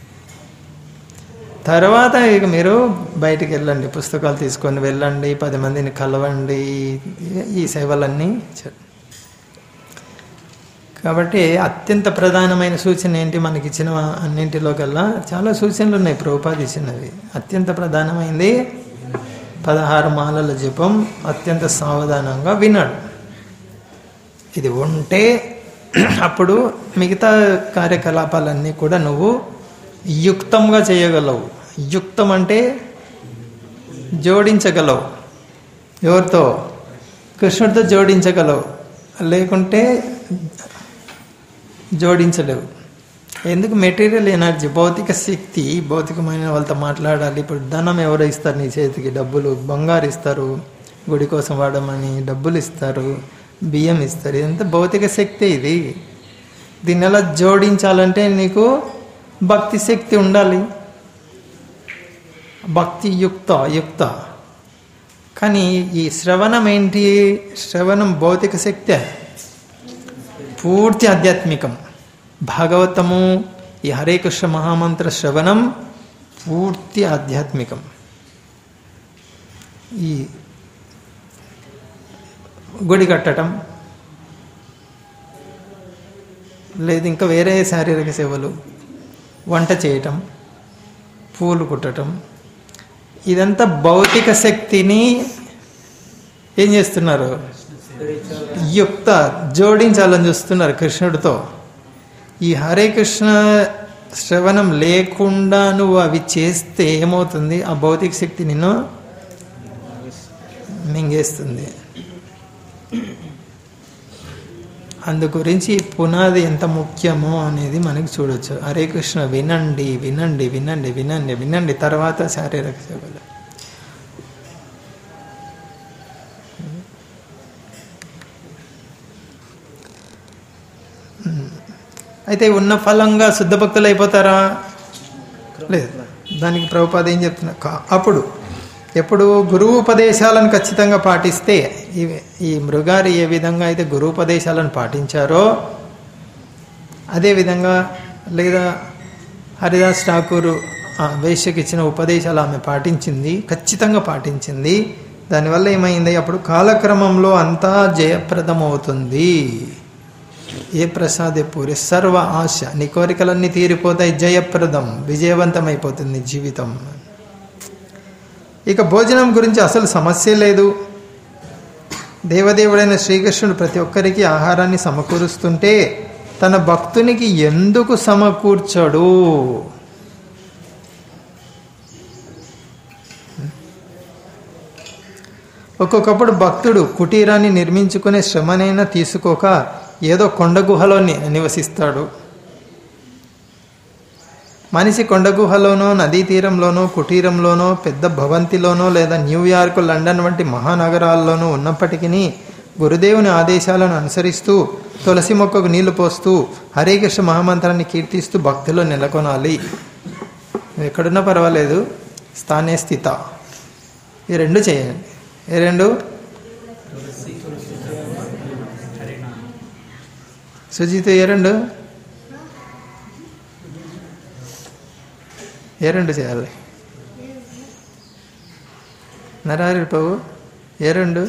తర్వాత ఇక మీరు బయటికి వెళ్ళండి పుస్తకాలు తీసుకొని వెళ్ళండి పది మందిని కలవండి ఈ సేవలన్నీ చే- కాబట్టి అత్యంత ప్రధానమైన సూచన ఏంటి మనకి ఇచ్చిన అన్నింటిలో కల్లా చాలా సూచనలు ఉన్నాయి ప్రభుపాది ఇచ్చినవి అత్యంత ప్రధానమైంది పదహారు మాలల జపం అత్యంత సావధానంగా వినడు ఇది ఉంటే అప్పుడు మిగతా కార్యకలాపాలన్నీ కూడా నువ్వు యుక్తంగా చేయగలవు యుక్తం అంటే జోడించగలవు ఎవరితో కృష్ణుడితో జోడించగలవు లేకుంటే జోడించలేవు ఎందుకు మెటీరియల్ ఎనర్జీ భౌతిక శక్తి భౌతికమైన వాళ్ళతో మాట్లాడాలి ఇప్పుడు ధనం ఎవరు ఇస్తారు నీ చేతికి డబ్బులు బంగారు ఇస్తారు గుడి కోసం వాడమని డబ్బులు ఇస్తారు బియ్యం ఇస్తారు ఇదంతా భౌతిక శక్తి ఇది దీన్ని ఎలా జోడించాలంటే నీకు భక్తి శక్తి ఉండాలి భక్తి యుక్త యుక్త కానీ ఈ శ్రవణం ఏంటి శ్రవణం భౌతిక శక్తే పూర్తి ఆధ్యాత్మికం భాగవతము ఈ హరే కృష్ణ మహామంత్ర శ్రవణం పూర్తి ఆధ్యాత్మికం ఈ గుడి కట్టడం లేదు ఇంకా వేరే శారీరక సేవలు వంట చేయటం పూలు కుట్టటం ఇదంతా భౌతిక శక్తిని ఏం చేస్తున్నారు యుక్త జోడించాలని చూస్తున్నారు కృష్ణుడితో ఈ హరే కృష్ణ శ్రవణం లేకుండా నువ్వు అవి చేస్తే ఏమవుతుంది ఆ భౌతిక శక్తి నిన్ను మింగేస్తుంది అందు గురించి పునాది ఎంత ముఖ్యమో అనేది మనకి చూడొచ్చు హరే కృష్ణ వినండి వినండి వినండి వినండి వినండి తర్వాత శారీరక సేవలు అయితే ఉన్న ఫలంగా శుద్ధ భక్తులు అయిపోతారా లేదు దానికి ప్రభుపాద ఏం చెప్తున్నా కా- అప్పుడు ఎప్పుడు గురువు ఉపదేశాలను ఖచ్చితంగా పాటిస్తే ఈ ఈ మృగారి ఏ విధంగా అయితే గురువు ఉపదేశాలను పాటించారో అదే విధంగా లేదా హరిదాస్ ఠాకూర్ ఆ వేశ్యకి ఇచ్చిన ఉపదేశాలు ఆమె పాటించింది ఖచ్చితంగా పాటించింది దానివల్ల ఏమైంది అప్పుడు కాలక్రమంలో అంతా జయప్రదమవుతుంది ఏ ప్రసాదే పూరి సర్వ ఆశ నీ కోరికలన్నీ తీరిపోతాయి జయప్రదం విజయవంతమైపోతుంది నీ జీవితం ఇక భోజనం గురించి అసలు సమస్య లేదు దేవదేవుడైన శ్రీకృష్ణుడు ప్రతి ఒక్కరికి ఆహారాన్ని సమకూరుస్తుంటే తన భక్తునికి ఎందుకు సమకూర్చడు ఒక్కొక్కప్పుడు భక్తుడు కుటీరాన్ని నిర్మించుకునే శ్రమనైనా తీసుకోక ఏదో కొండ గుహలో ని- నివసిస్తాడు మనిషి కొండ గుహలోనో నదీ తీరంలోనో కుటీరంలోనో పెద్ద భవంతిలోనో లేదా న్యూయార్క్ లండన్ వంటి మహానగరాల్లోనూ ఉన్నప్పటికీ గురుదేవుని ఆదేశాలను అనుసరిస్తూ తులసి మొక్కకు నీళ్లు పోస్తూ హరే కృష్ణ మహామంత్రాన్ని కీర్తిస్తూ భక్తిలో నెలకొనాలి నువ్వు ఎక్కడున్నా పర్వాలేదు స్థానే స్థిత ఈ రెండు చేయండి ఏ రెండు సుజిత్ ఏ రెండు ఏ రెండు చేయాలి నరహరి ప్రభు ఏ రెండు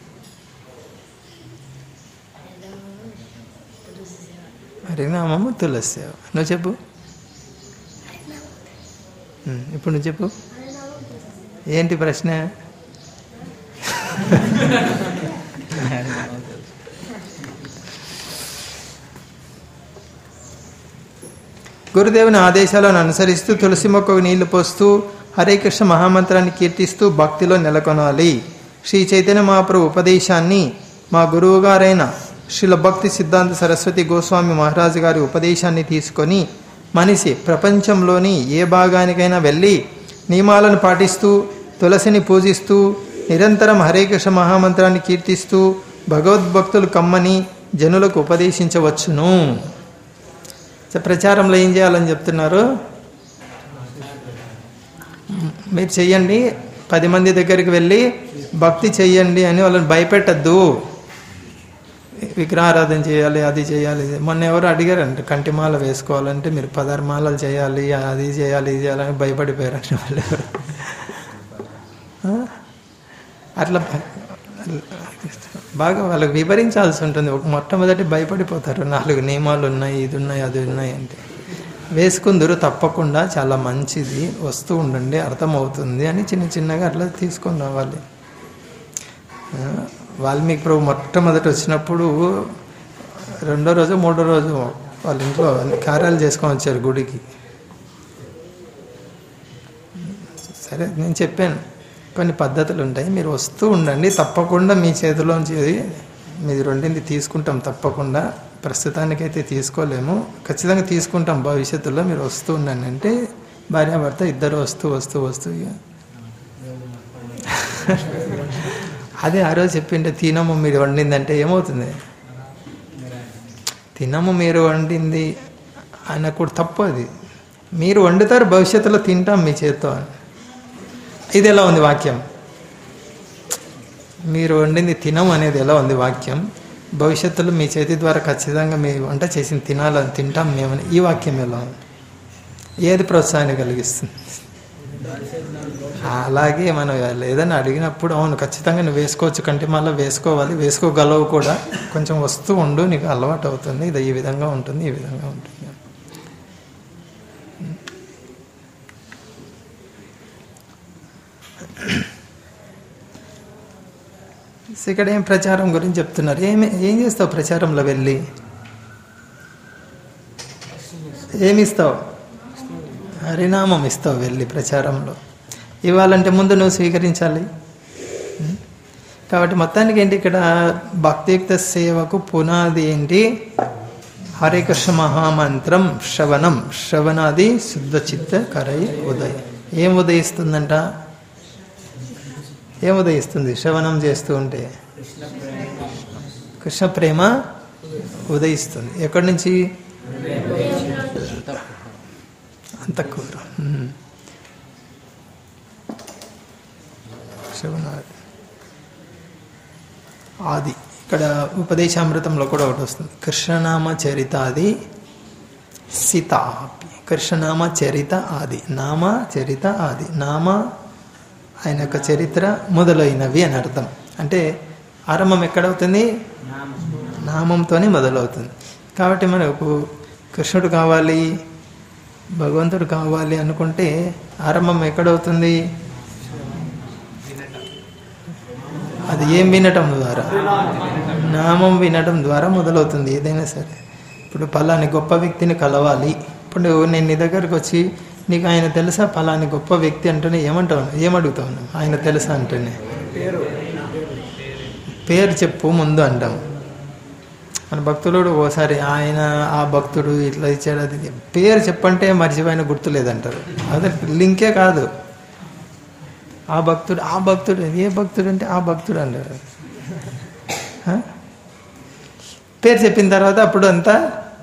హరినామము తులసి సేవ నువ్వు చెప్పు ఉమ్, ఇప్పుడు నువ్వు చెప్పు ఏంటి ప్రశ్న గురుదేవుని ఆదేశాలను అనుసరిస్తూ తులసి మొక్కకు నీళ్లు పోస్తూ హరే కృష్ణ మహామంత్రాన్ని కీర్తిస్తూ భక్తిలో నెలకొనాలి శ్రీ చైతన్య మహాప్రభు ఉపదేశాన్ని మా గురువుగారైన శ్రీల భక్తి సిద్ధాంత సరస్వతి గోస్వామి మహారాజు గారి ఉపదేశాన్ని తీసుకొని మనిషి ప్రపంచంలోని ఏ భాగానికైనా వెళ్ళి నియమాలను పాటిస్తూ తులసిని పూజిస్తూ నిరంతరం హరే కృష్ణ మహామంత్రాన్ని కీర్తిస్తూ భగవద్భక్తులు కమ్మని జనులకు ఉపదేశించవచ్చును సో ప్రచారంలో ఏం చేయాలని చెప్తున్నారు మీరు చెయ్యండి పది మంది దగ్గరికి వెళ్ళి భక్తి చెయ్యండి అని వాళ్ళని భయపెట్టద్దు విగ్రహారాధన చేయాలి అది చేయాలి ఇది. మొన్న ఎవరు అడిగారంట కంటిమాల వేసుకోవాలంటే మీరు పదహారు మాలలు చేయాలి అది చేయాలి ఇది చేయాలని భయపడిపోయారంట వాళ్ళు ఎవరు ఆ? అట్లా భ- బాగా వాళ్ళకి వివరించాల్సి ఉంటుంది ఒక మొట్టమొదటి భయపడిపోతారు నాలుగు నియమాలు ఉన్నాయి ఇది ఉన్నాయి అది ఉన్నాయి అంటే వేసుకుందరు తప్పకుండా చాలా మంచిది వస్తూ ఉండండి అర్థమవుతుంది అని చిన్న చిన్నగా అట్లా తీసుకొని రావాలి ఆ, వాల్మీకి ప్రభు మొట్టమొదటి వచ్చినప్పుడు రెండో రోజు మూడో రోజు వాళ్ళ ఇంట్లో అన్ని కార్యాలు చేసుకొని వచ్చారు గుడికి సరే నేను చెప్పాను కొన్ని పద్ధతులు ఉంటాయి మీరు వస్తూ ఉండండి తప్పకుండా మీ చేతిలోంచి మీది రెండింది తీసుకుంటాం తప్పకుండా ప్రస్తుతానికైతే తీసుకోలేము ఖచ్చితంగా తీసుకుంటాం భవిష్యత్తులో మీరు వస్తూ ఉండండి అంటే భార్యాభర్త ఇద్దరు వస్తూ వస్తూ వస్తూ ఇక అదే ఆ రోజు చెప్పింటే తినము మీరు వండిందంటే ఏమవుతుంది తినము మీరు వండింది ఆయన కూడా తప్పు అది మీరు వండుతారు భవిష్యత్తులో తింటాం మీ చేత్తో అని ఇది ఎలా ఉంది వాక్యం మీరు వండింది తినము అనేది ఎలా ఉంది వాక్యం భవిష్యత్తులో మీ చేతి ద్వారా ఖచ్చితంగా మీ వంట చేసి తినాలని తింటాం మేమని ఈ వాక్యం ఎలా ఉంది ఏది ప్రోత్సాహాన్ని కలిగిస్తుంది అలాగే మనం ఏదైనా అడిగినప్పుడు అవును ఖచ్చితంగా నువ్వు వేసుకోవచ్చు కంటే మళ్ళీ వేసుకోవాలి వేసుకోగలవు కూడా కొంచెం వస్తూ ఉండు నీకు అలవాటు అవుతుంది ఇది ఈ విధంగా ఉంటుంది ఈ విధంగా ఉంటుంది సో ఇక్కడ ఏం ప్రచారం గురించి చెప్తున్నారు ఏమి ఏం చేస్తావు ప్రచారంలో వెళ్ళి ఏమి ఇస్తావు హరినామం ఇస్తావు వెళ్ళి ప్రచారంలో ఇవ్వాలంటే ముందు నువ్వు స్వీకరించాలి ఉం? కాబట్టి మొత్తానికి ఏంటి ఇక్కడ భక్తియుక్త సేవకు పునాది ఏంటి హరే కృష్ణ మహామంత్రం శ్రవణం శ్రవణాది శుద్ధ చిత్త కరై ఉదయం ఏం ఉదయిస్తుందంట ఏం ఉదయిస్తుంది శ్రవణం చేస్తూ ఉంటే కృష్ణ ప్రేమ ఉదయిస్తుంది ఎక్కడి నుంచి అంతఃకూర ఉమ్. శ్రవణాది ఆది ఇక్కడ ఉపదేశామృతంలో కూడా ఒకటి వస్తుంది కృష్ణనామ చరితాది సీతాపి కృష్ణనామ చరిత ఆది నామ చరిత ఆది నామ ఆయన యొక్క చరిత్ర మొదలైనవి అని అర్థం అంటే ఆరంభం ఎక్కడవుతుంది నామంతోనే మొదలవుతుంది కాబట్టి మనకు కృష్ణుడు కావాలి భగవంతుడు కావాలి అనుకుంటే ఆరంభం ఎక్కడవుతుంది అది ఏం వినటం ద్వారా నామం వినటం ద్వారా మొదలవుతుంది ఏదైనా సరే ఇప్పుడు పలాని గొప్ప వ్యక్తిని కలవాలి ఇప్పుడు నేను నీ దగ్గరకు వచ్చి నీకు ఆయన తెలుసా పలాని గొప్ప వ్యక్తి అంటేనే ఏమంటావు ఏమడుగుతావు ఆయన తెలుసా అంటేనే పేరు చెప్పు ముందు అంటాం మన భక్తుడు ఓసారి ఆయన ఆ భక్తుడు ఇట్లా ఇచ్చాడు అది ఇది. పేరు చెప్పంటే మర్చిపోయిన గుర్తు లేదంటారు అదే లింకే కాదు ఆ భక్తుడు ఆ భక్తుడు ఏ భక్తుడు అంటే ఆ భక్తుడు అంటారు హ? పేరు చెప్పిన తర్వాత అప్పుడు అంతా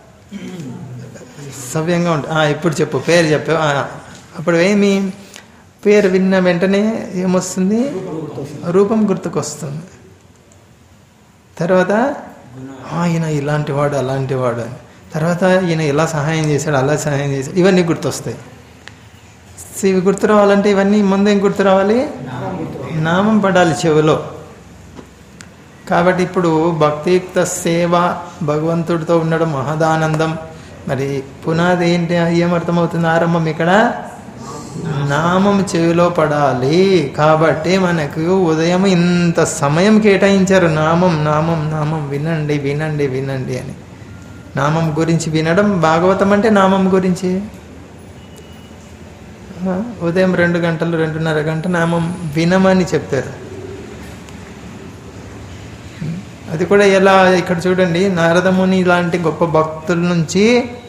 సవ్యంగా ఉంటుంది ఆ, ఇప్పుడు చెప్పు పేరు చెప్పు ఆ, అప్పుడు ఏమి పేరు విన్న వెంటనే ఏమొస్తుంది రూపం గుర్తుకొస్తుంది తర్వాత ఆయన ఇలాంటి వాడు అలాంటి వాడు అని తర్వాత ఈయన ఇలా సహాయం చేశాడు అలా సహాయం చేశాడు ఇవన్నీ గుర్తొస్తాయి సో ఇవి గుర్తు రావాలంటే ఇవన్నీ ముందు ఏం గుర్తు రావాలి నామం పడాలి చెవిలో కాబట్టి ఇప్పుడు భక్తియుక్త సేవ భగవంతుడితో ఉండడం మహదానందం మరి పునాది ఏంటి ఏమర్థమవుతుంది ఆరంభం ఇక్కడ నామం చెవిలో పడాలి కాబట్టి మనకు ఉదయం ఇంత సమయం కేటాయించారు నామం నామం నామం వినండి వినండి వినండి అని నామం గురించి వినడం భాగవతం అంటే నామం గురించి ఆ, ఉదయం రెండు గంటలు రెండున్నర గంట నామం వినమని చెప్తారు అది కూడా ఎలా ఇక్కడ చూడండి నారదముని లాంటి గొప్ప భక్తుల నుంచి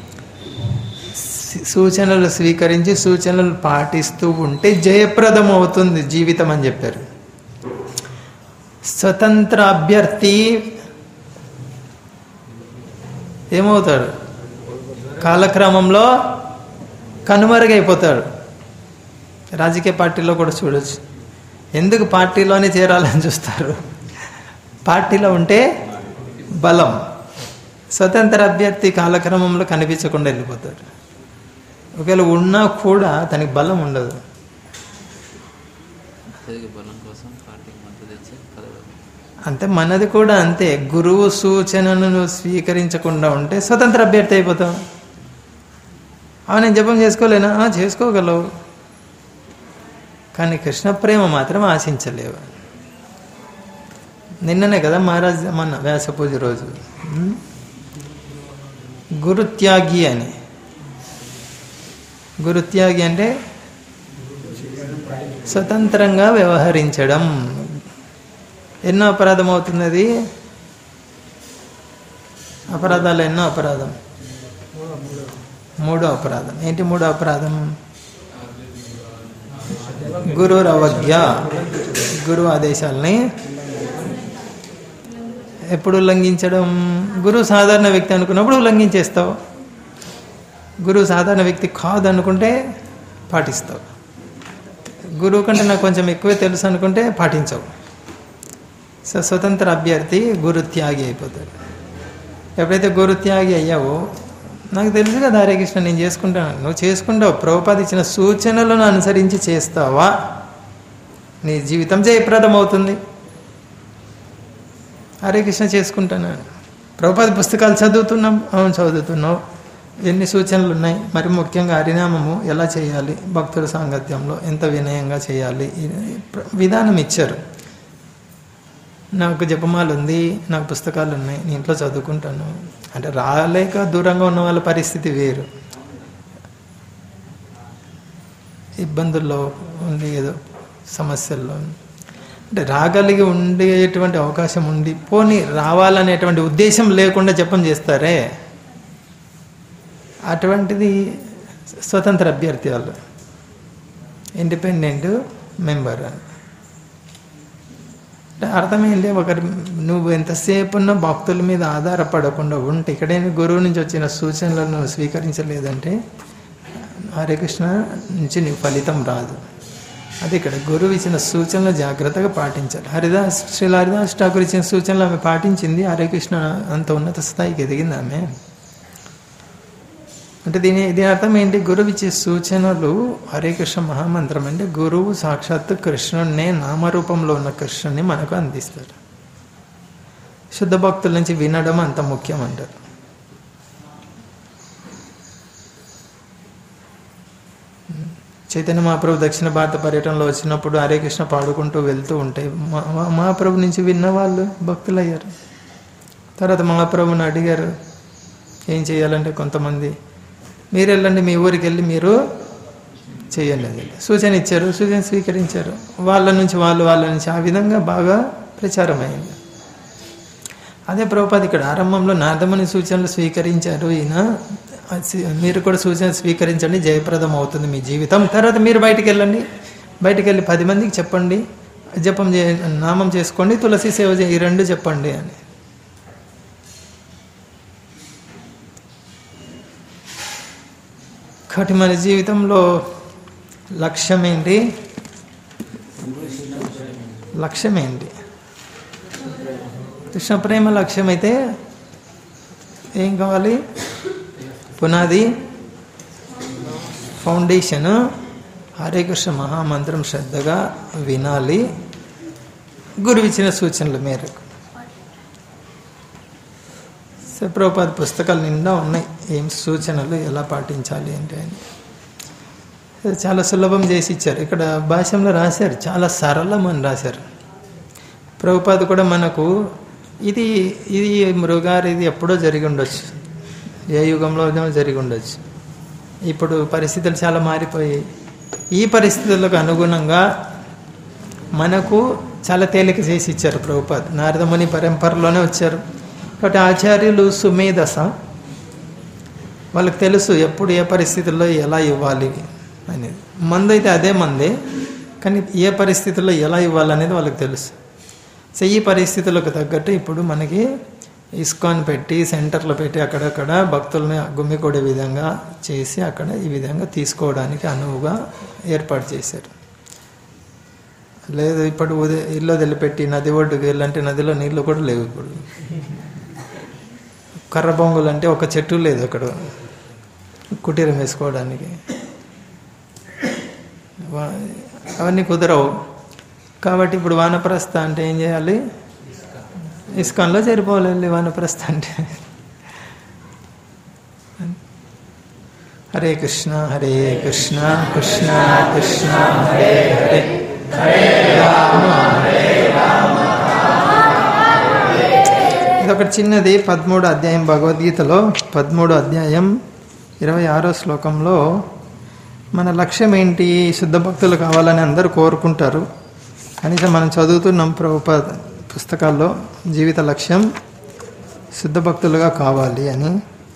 సి- సూచనలు స్వీకరించి సూచనలు పాటిస్తూ ఉంటే జయప్రదం అవుతుంది జీవితం అని చెప్పారు స్వతంత్ర అభ్యర్థి ఏమవుతాడు కాలక్రమంలో కనుమరుగైపోతాడు రాజకీయ పార్టీలో కూడా చూడొచ్చు ఎందుకు పార్టీలోనే చేరాలని చూస్తారు పార్టీలో ఉంటే బలం స్వతంత్ర అభ్యర్థి కాలక్రమంలో కనిపించకుండా వెళ్ళిపోతాడు ఒకవేళ ఉన్నా కూడా తనకి బలం ఉండదు అత్యధిక బలం కోసం పార్టీకి మద్దతు ఇచ్చే పదవి అంటే మనది కూడా అంతే గురువు సూచనను స్వీకరించకుండా ఉంటే స్వతంత్ర అభ్యర్థి అయిపోతాం ఆ నేను జపం చేసుకోలేనా ఆ, చేసుకోగలవు కానీ కృష్ణ ప్రేమ మాత్రం ఆశించలేవు నిన్ననే కదా మహారాజ్ మన వ్యాస పూజ రోజు ఉమ్? గురుత్యాగి అని గురుత్యాగి అంటే స్వతంత్రంగా వ్యవహరించడం ఎన్నో అపరాధం అవుతుంది అది అపరాధాలు ఎన్నో అపరాధం మూడో అపరాధం ఏంటి మూడో అపరాధం గురువు అవజ్ఞ గురువు ఆదేశాలని ఎప్పుడు ఉల్లంఘించడం గురువు సాధారణ వ్యక్తి అనుకున్నప్పుడు ఉల్లంఘించేస్తావు గురువు సాధారణ వ్యక్తి కాదు అనుకుంటే పాటిస్తావు గురువు కంటే నాకు కొంచెం ఎక్కువే తెలుసు అనుకుంటే పాటించవు సో స్వతంత్ర అభ్యర్థి గురు త్యాగి అయిపోతాడు ఎప్పుడైతే గురు త్యాగి అయ్యావో నాకు తెలుసు కదా హరే కృష్ణ నేను చేసుకుంటాను నువ్వు చేసుకుంటావు ప్రభుపాద ఇచ్చిన సూచనలను అనుసరించి చేస్తావా నీ జీవితం జయప్రదం అవుతుంది హరే కృష్ణ చేసుకుంటాను ప్రభుపాద పుస్తకాలు చదువుతున్నాం అవును చదువుతున్నావు ఎన్ని సూచనలు ఉన్నాయి మరి ముఖ్యంగా హరినామము ఎలా చేయాలి భక్తుల సాంగత్యంలో ఎంత వినయంగా చేయాలి ఈ విధానం ఇచ్చారు నాకు జపమాల ఉంది నాకు పుస్తకాలు ఉన్నాయి నేను ఇంట్లో చదువుకుంటాను అంటే రాలేక దూరంగా ఉన్న వాళ్ళ పరిస్థితి వేరు ఇబ్బందుల్లో ఉండి ఏదో సమస్యల్లో అంటే రాగలిగి ఉండేటువంటి అవకాశం ఉండి పోని రావాలనేటువంటి ఉద్దేశం లేకుండా జపం చేస్తారే అటువంటిది స్వతంత్ర అభ్యర్థి వాళ్ళు ఇండిపెండెంట్ మెంబర్ అంటే అర్థమైంది ఒకరి నువ్వు ఎంతసేపు ఉన్న భక్తుల మీద ఆధారపడకుండా ఉంటే ఇక్కడే గురువు నుంచి వచ్చిన సూచనలను స్వీకరించలేదంటే హరే కృష్ణ నుంచి నీకు ఫలితం రాదు అది ఇక్కడ గురువు ఇచ్చిన సూచనలు జాగ్రత్తగా పాటించాలి హరిదాస్ శ్రీ హరిదాస్ ఠాకూర్ ఇచ్చిన సూచనలు ఆమె పాటించింది హరే కృష్ణ అంత ఉన్నత స్థాయికి ఎదిగింది ఆమె అంటే దీని దీని అర్థం ఏంటి గురువు ఇచ్చే సూచనలు హరే కృష్ణ మహామంత్రం అంటే గురువు సాక్షాత్తు కృష్ణుడినే నామరూపంలో ఉన్న కృష్ణుని మనకు అందిస్తాడు శుద్ధ భక్తుల నుంచి వినడం అంత ముఖ్యం అంటారు చైతన్య మహాప్రభు దక్షిణ భారత పర్యటనలో వచ్చినప్పుడు హరే కృష్ణ పాడుకుంటూ వెళ్తూ ఉంటే మా- మా- మహాప్రభు నుంచి విన్న వాళ్ళు భక్తులయ్యారు తర్వాత మహాప్రభుని అడిగారు ఏం చేయాలంటే కొంతమంది మీరు వెళ్ళండి మీ ఊరికి వెళ్ళి మీరు చేయండి అది సూచన ఇచ్చారు సూచన స్వీకరించారు వాళ్ళ నుంచి వాళ్ళు వాళ్ళ నుంచి ఆ విధంగా బాగా ప్రచారం అయింది అదే ప్రభుపాద ఇక్కడ ఆరంభంలో నారదముని సూచనలు స్వీకరించారు ఈయన అది సి- మీరు కూడా సూచన స్వీకరించండి జయప్రదం అవుతుంది మీ జీవితం తర్వాత మీరు బయటికి వెళ్ళండి బయటికి వెళ్ళి పది మందికి చెప్పండి జపం చే నామం చేసుకోండి తులసి సేవ చే ఈ రెండు చెప్పండి అని కాబట్టి మన జీవితంలో లక్ష్యం ఏంటి లక్ష్యం ఏంటి కృష్ణ ప్రేమ లక్ష్యం అయితే ఏం కావాలి పునాది ఫౌండేషన్ హరే కృష్ణ మహామంత్రం శ్రద్ధగా వినాలి గురువు ఇచ్చిన సూచనల మేరకు సో ప్రభుపాద పుస్తకాలు నిండా ఉన్నాయి ఏం సూచనలు ఎలా పాటించాలి ఏంటి అని ఇది చాలా సులభం చేసి ఇచ్చారు ఇక్కడ భాష్యంలో రాశారు చాలా సరళం అని రాశారు ప్రభుపాద కూడా మనకు ఇది ఇది మృగారు ఇది ఎప్పుడో జరిగి ఉండొచ్చు ఏ యుగంలో జరిగి ఉండొచ్చు ఇప్పుడు పరిస్థితులు చాలా మారిపోయాయి ఈ పరిస్థితులకు అనుగుణంగా మనకు చాలా తేలిక చేసి ఇచ్చారు ప్రభుపాద్ నారదముని పరంపరలోనే వచ్చారు కాబట్టి ఆచార్యులు సుమేధస వాళ్ళకి తెలుసు ఎప్పుడు ఏ పరిస్థితుల్లో ఎలా ఇవ్వాలి అనేది మందు అయితే అదే మందే కానీ ఏ పరిస్థితుల్లో ఎలా ఇవ్వాలనేది వాళ్ళకి తెలుసు సో ఈ పరిస్థితులకు తగ్గట్టు ఇప్పుడు మనకి ఇస్కాన్ పెట్టి సెంటర్లో పెట్టి అక్కడక్కడ భక్తుల్ని గుమ్మికొడే విధంగా చేసి అక్కడ ఈ విధంగా తీసుకోవడానికి అనువుగా ఏర్పాటు చేశారు లేదు ఇప్పుడు ఉదయం ఇల్లు వదిలిపెట్టి నది ఒడ్డుకు వెళ్ళంటే నదిలో నీళ్లు కూడా లేవు ఇప్పుడు కర్ర బొంగులు అంటే ఒక చెట్టు లేదు అక్కడ కుటీరం వేసుకోవడానికి వా- అవన్నీ కుదరవు కాబట్టి ఇప్పుడు వానప్రస్థ అంటే ఏం చేయాలి ఇస్కాన్లో చేరిపోవాలి వానప్రస్థ అంటే హరే కృష్ణ హరే కృష్ణ కృష్ణ కృష్ణ హరే హరే హరే రామ హరే రామ ఇది ఒకటి చిన్నది పదమూడు అధ్యాయం భగవద్గీతలో పదమూడు అధ్యాయం ఇరవై ఆరో శ్లోకంలో మన లక్ష్యం ఏంటి శుద్ధ భక్తులు కావాలని అందరూ కోరుకుంటారు కనీసం మనం చదువుతున్నాం ప్రభుప పుస్తకాల్లో జీవిత లక్ష్యం శుద్ధ భక్తులుగా కావాలి అని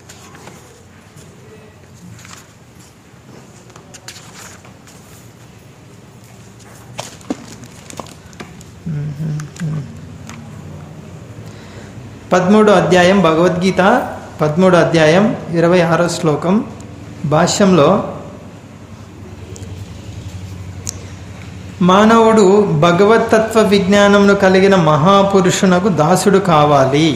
పదమూడో అధ్యాయం భగవద్గీత పదమూడో అధ్యాయం ఇరవై ఆరో శ్లోకం భాష్యంలో మానవుడు భగవతత్వ విజ్ఞానమును కలిగిన మహాపురుషునకు దాసుడు కావాలి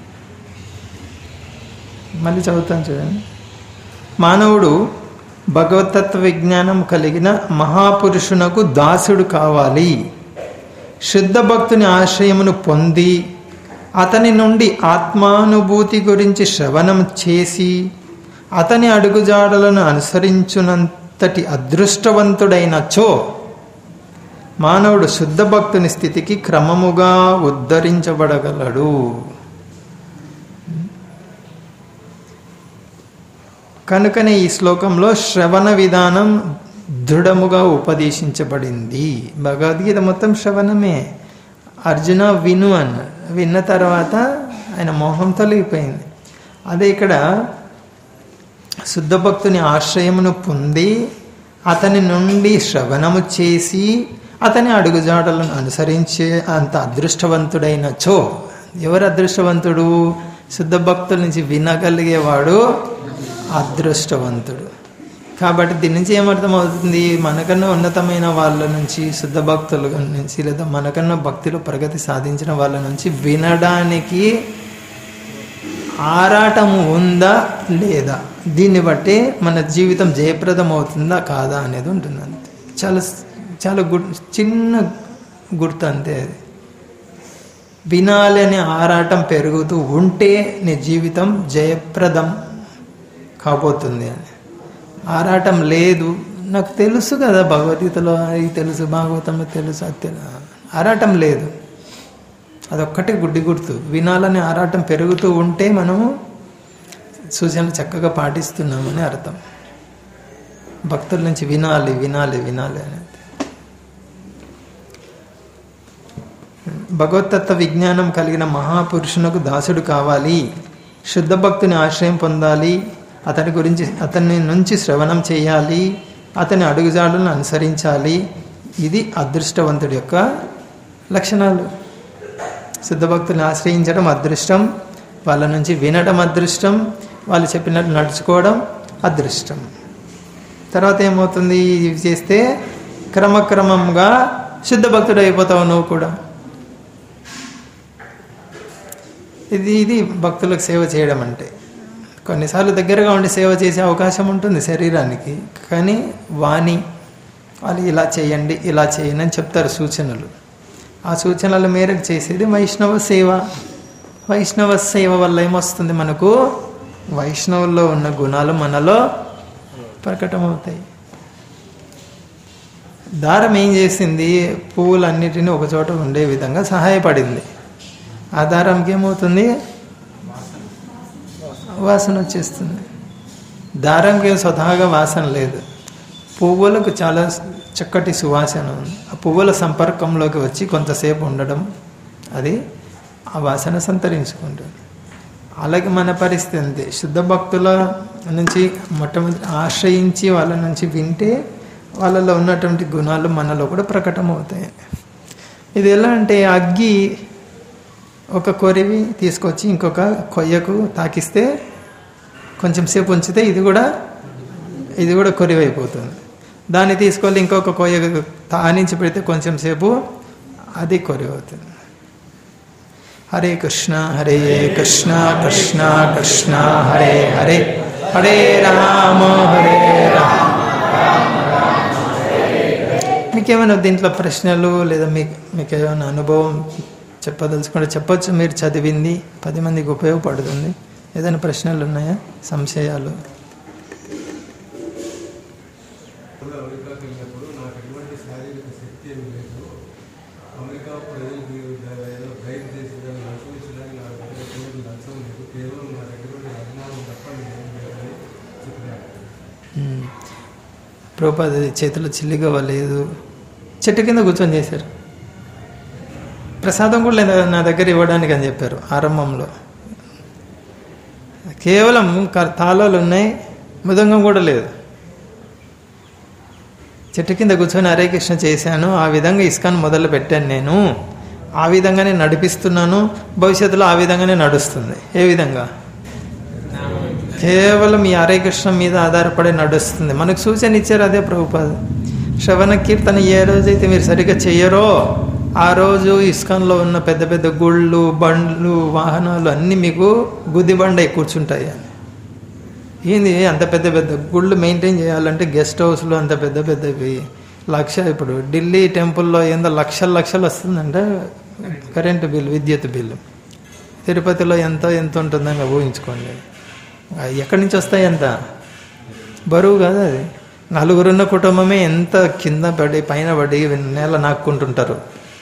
మళ్ళీ చదువుతాను చూడండి మానవుడు భగవతత్వ విజ్ఞానం కలిగిన మహాపురుషునకు దాసుడు కావాలి శుద్ధ భక్తుని ఆశ్రయమును పొంది అతని నుండి ఆత్మానుభూతి గురించి శ్రవణం చేసి అతని అడుగుజాడలను అనుసరించునంతటి అదృష్టవంతుడైనచో మానవుడు శుద్ధ భక్తుని స్థితికి క్రమముగా ఉద్ధరించబడగలడు కనుకనే ఈ శ్లోకంలో శ్రవణ విధానం దృఢముగా ఉపదేశించబడింది భగవద్గీత మొత్తం శ్రవణమే అర్జున విను అన్న విన్న తర్వాత ఆయన మోహం తొలగిపోయింది అదే ఇక్కడ శుద్ధ భక్తుని ఆశ్రయమును పొంది అతని నుండి శ్రవణము చేసి అతని అడుగుజాడలను అనుసరించే అంత అదృష్టవంతుడైన చో ఎవరు అదృష్టవంతుడు శుద్ధ భక్తుల నుంచి వినగలిగేవాడు అదృష్టవంతుడు కాబట్టి దీని నుంచి ఏమర్థమవుతుంది మనకన్నా ఉన్నతమైన వాళ్ళ నుంచి శుద్ధ భక్తుల నుంచి లేదా మనకన్నా భక్తిలో ప్రగతి సాధించిన వాళ్ళ నుంచి వినడానికి ఆరాటము ఉందా లేదా దీన్ని బట్టి మన జీవితం జయప్రదం అవుతుందా కాదా అనేది ఉంటుంది అంతే చాలా చాలా గుడ్ చిన్న గుర్తు అంతే అది వినాలి అనే ఆరాటం పెరుగుతూ ఉంటే నీ జీవితం జయప్రదం కాబోతుంది అని ఆరాటం లేదు నాకు తెలుసు కదా భగవద్గీతలో అది తెలుసు భాగవతంలో తెలుసు అది తెలు ఆరాటం లేదు అదొక్కటే గుడ్డి గుర్తు వినాలనే ఆరాటం పెరుగుతూ ఉంటే మనము సూచనలు చక్కగా పాటిస్తున్నామని అర్థం భక్తుల నుంచి వినాలి వినాలి వినాలి అనేది భగవతత్వ విజ్ఞానం కలిగిన మహాపురుషునకు దాసుడు కావాలి శుద్ధ భక్తుని ఆశ్రయం పొందాలి అతని గురించి అతని నుంచి శ్రవణం చేయాలి అతని అడుగుజాడులను అనుసరించాలి ఇది అదృష్టవంతుడి యొక్క లక్షణాలు శుద్ధ భక్తులను ఆశ్రయించడం అదృష్టం వాళ్ళ నుంచి వినడం అదృష్టం వాళ్ళు చెప్పినట్టు నడుచుకోవడం అదృష్టం తర్వాత ఏమవుతుంది ఇవి చేస్తే క్రమక్రమంగా శుద్ధ భక్తుడు అయిపోతావు నువ్వు కూడా ఇది ఇది భక్తులకు సేవ చేయడం అంటే కొన్నిసార్లు దగ్గరగా ఉండి సేవ చేసే అవకాశం ఉంటుంది శరీరానికి కానీ వాణి వాళ్ళు ఇలా చేయండి ఇలా చేయండి అని చెప్తారు సూచనలు ఆ సూచనల మేరకు చేసేది వైష్ణవ సేవ వైష్ణవ సేవ వల్ల ఏమొస్తుంది మనకు వైష్ణవుల్లో ఉన్న గుణాలు మనలో ప్రకటమవుతాయి దారం ఏం చేసింది పువ్వులన్నిటినీ ఒకచోట ఉండే విధంగా సహాయపడింది ఆ దారంకి ఏమవుతుంది వాసన వచ్చేస్తుంది దారంకి స్వతహాగా వాసన లేదు పువ్వులకు చాలా చక్కటి సువాసన ఉంది ఆ పువ్వుల సంపర్కంలోకి వచ్చి కొంతసేపు ఉండడం అది ఆ వాసన సంతరించుకుంటుంది అలాగే మన పరిస్థితి అంతే శుద్ధ భక్తుల నుంచి మొట్టమొదటి ఆశ్రయించి వాళ్ళ నుంచి వింటే వాళ్ళలో ఉన్నటువంటి గుణాలు మనలో కూడా ప్రకటమవుతాయి ఇది ఎలా అంటే అగ్గి ఒక కొరివి తీసుకొచ్చి ఇంకొక కొయ్యకు తాకిస్తే కొంచెం సేపు ఉంచితే ఇది కూడా ఇది కూడా కొరివైపోతుంది దాన్ని తీసుకొని ఇంకొక కొయ్యకు తానించి పెడితే కొంచెం సేపు అది కొరివవుతుంది హరే కృష్ణ హరే కృష్ణ కృష్ణ కృష్ణ హరే హరే హరే రామ హరే రామ మీకేమైనా దీంట్లో ప్రశ్నలు లేదా మీకు మీకు ఏమైనా అనుభవం చెప్పదలుచుకుంటే చెప్పొచ్చు మీరు చదివింది పది మందికి ఉపయోగపడుతుంది ఏదైనా ప్రశ్నలు ఉన్నాయా సంశయాలు అమెరికాకి వెళ్ళినప్పుడు నాకు ఎటువంటి శారీరక శక్తి ఏమి లేదు అమెరికా ప్రజలకు ఏదో గైడ్ చేసి దాన్ని అనుసరించడానికి నా దగ్గర ఎటువంటి లక్ష్యం లేదు కేవలం నా దగ్గర ఉండే అజ్ఞానం తప్ప నేను లేదని చెప్పినాను ఉమ్. ప్రభుపాద చేతిలో చిల్లిగా లేదు చెట్టు కింద కూర్చొని చేశారు ప్రసాదం కూడా లేదు నా దగ్గర ఇవ్వడానికి అని చెప్పారు ఆరంభంలో కేవలం క- తాళాలు ఉన్నాయి మృదంగం కూడా లేదు చెట్టు కింద కూర్చొని హరే కృష్ణ చేశాను ఆ విధంగా ఇస్కాన్ మొదలు పెట్టాను నేను ఆ విధంగానే నడిపిస్తున్నాను భవిష్యత్తులో ఆ విధంగానే నడుస్తుంది ఏ విధంగా కేవలం ఈ హరే కృష్ణ మీద ఆధారపడి నడుస్తుంది మనకు సూచన ఇచ్చారు అదే ప్రభుపాద శ్రవణ కీర్తన ఏ రోజైతే మీరు సరిగ్గా చెయ్యరో ఆ రోజు ఇస్కాన్లో ఉన్న పెద్ద పెద్ద గుళ్ళు బండ్లు వాహనాలు అన్నీ మీకు గుద్ది బండ కూర్చుంటాయి అని ఏంది అంత పెద్ద పెద్ద గుళ్ళు మెయింటైన్ చేయాలంటే గెస్ట్ హౌస్లు అంత పెద్ద పెద్దవి లక్ష ఇప్పుడు ఢిల్లీ టెంపుల్లో ఏందో లక్షల లక్షలు వస్తుందంటే కరెంటు బిల్లు విద్యుత్ బిల్లు తిరుపతిలో ఎంత ఎంత ఉంటుందని ఊహించుకోండి ఆ ఎక్కడి నుంచి వస్తాయి ఎంత బరువు కాదు అది నలుగురున్న కుటుంబమే ఎంత కింద పడి పైన పడి నేల నాక్కుంటుంటారు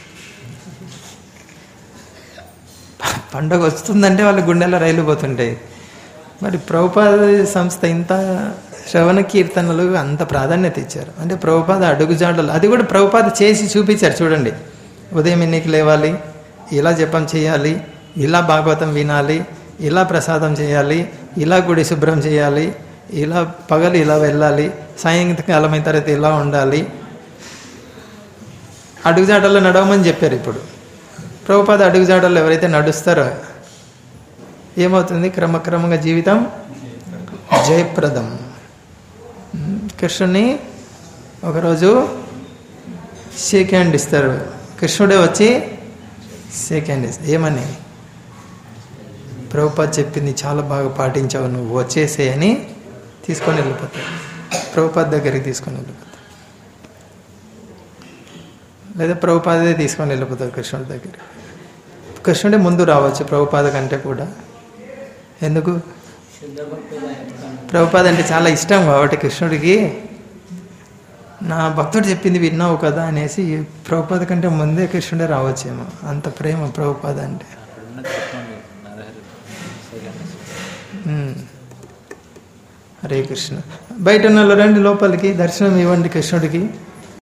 పండగ వస్తుందంటే వాళ్ళ గుండెల రైలు పోతుంటాయి మరి ప్రభుపాద సంస్థ ఇంత శ్రవణ కీర్తనలు అంత ప్రాధాన్యత ఇచ్చారు అంటే ప్రభుపాద అడుగుజాడలు అది కూడా ప్రభుపాద చేసి చూపించారు చూడండి ఉదయం ఎన్నికి లేవాలి ఇలా జపం చేయాలి ఇలా భాగవతం వినాలి ఇలా ప్రసాదం చేయాలి ఇలా గుడి శుభ్రం చేయాలి ఇలా పగలు ఇలా వెళ్ళాలి సాయంకాలం అయిన తర్వాత ఇలా ఉండాలి అడుగుజాడల్లో నడవమని చెప్పారు ఇప్పుడు ప్రభుపాద అడుగుజాడల్లో ఎవరైతే నడుస్తారో ఏమవుతుంది క్రమక్రమంగా జీవితం జయప్రదం ఉమ్, కృష్ణుని ఒకరోజు షేక్ హ్యాండ్ ఇస్తారు కృష్ణుడే వచ్చి షేక్ హ్యాండ్ ఇస్తారు ఏమని ప్రభుపాద్ చెప్పింది చాలా బాగా పాటించావు నువ్వు వచ్చేసేయని తీసుకొని వెళ్ళిపోతాడు ప్రభుపాద్ దగ్గరికి తీసుకొని వెళ్ళిపోతాడు లేదా ప్రభుపాదే తీసుకొని వెళ్ళిపోతాడు కృష్ణుడి దగ్గర కృష్ణుడే ముందు రావచ్చు ప్రభుపాద కంటే కూడా ఎందుకు ప్రభుపాద అంటే చాలా ఇష్టం కాబట్టి కృష్ణుడికి నా భక్తుడు చెప్పింది విన్నావు కదా అనేసి ప్రభుపాద కంటే ముందే కృష్ణుడే రావచ్చేమో అంత ప్రేమ ప్రభుపాద అంటే అక్కడున్న చెప్పండి నరహరి సెకండ్ ఉమ్. హరే కృష్ణ బయట ఉన్న వాళ్ళు రండి లోపలికి దర్శనం ఇవ్వండి కృష్ణుడికి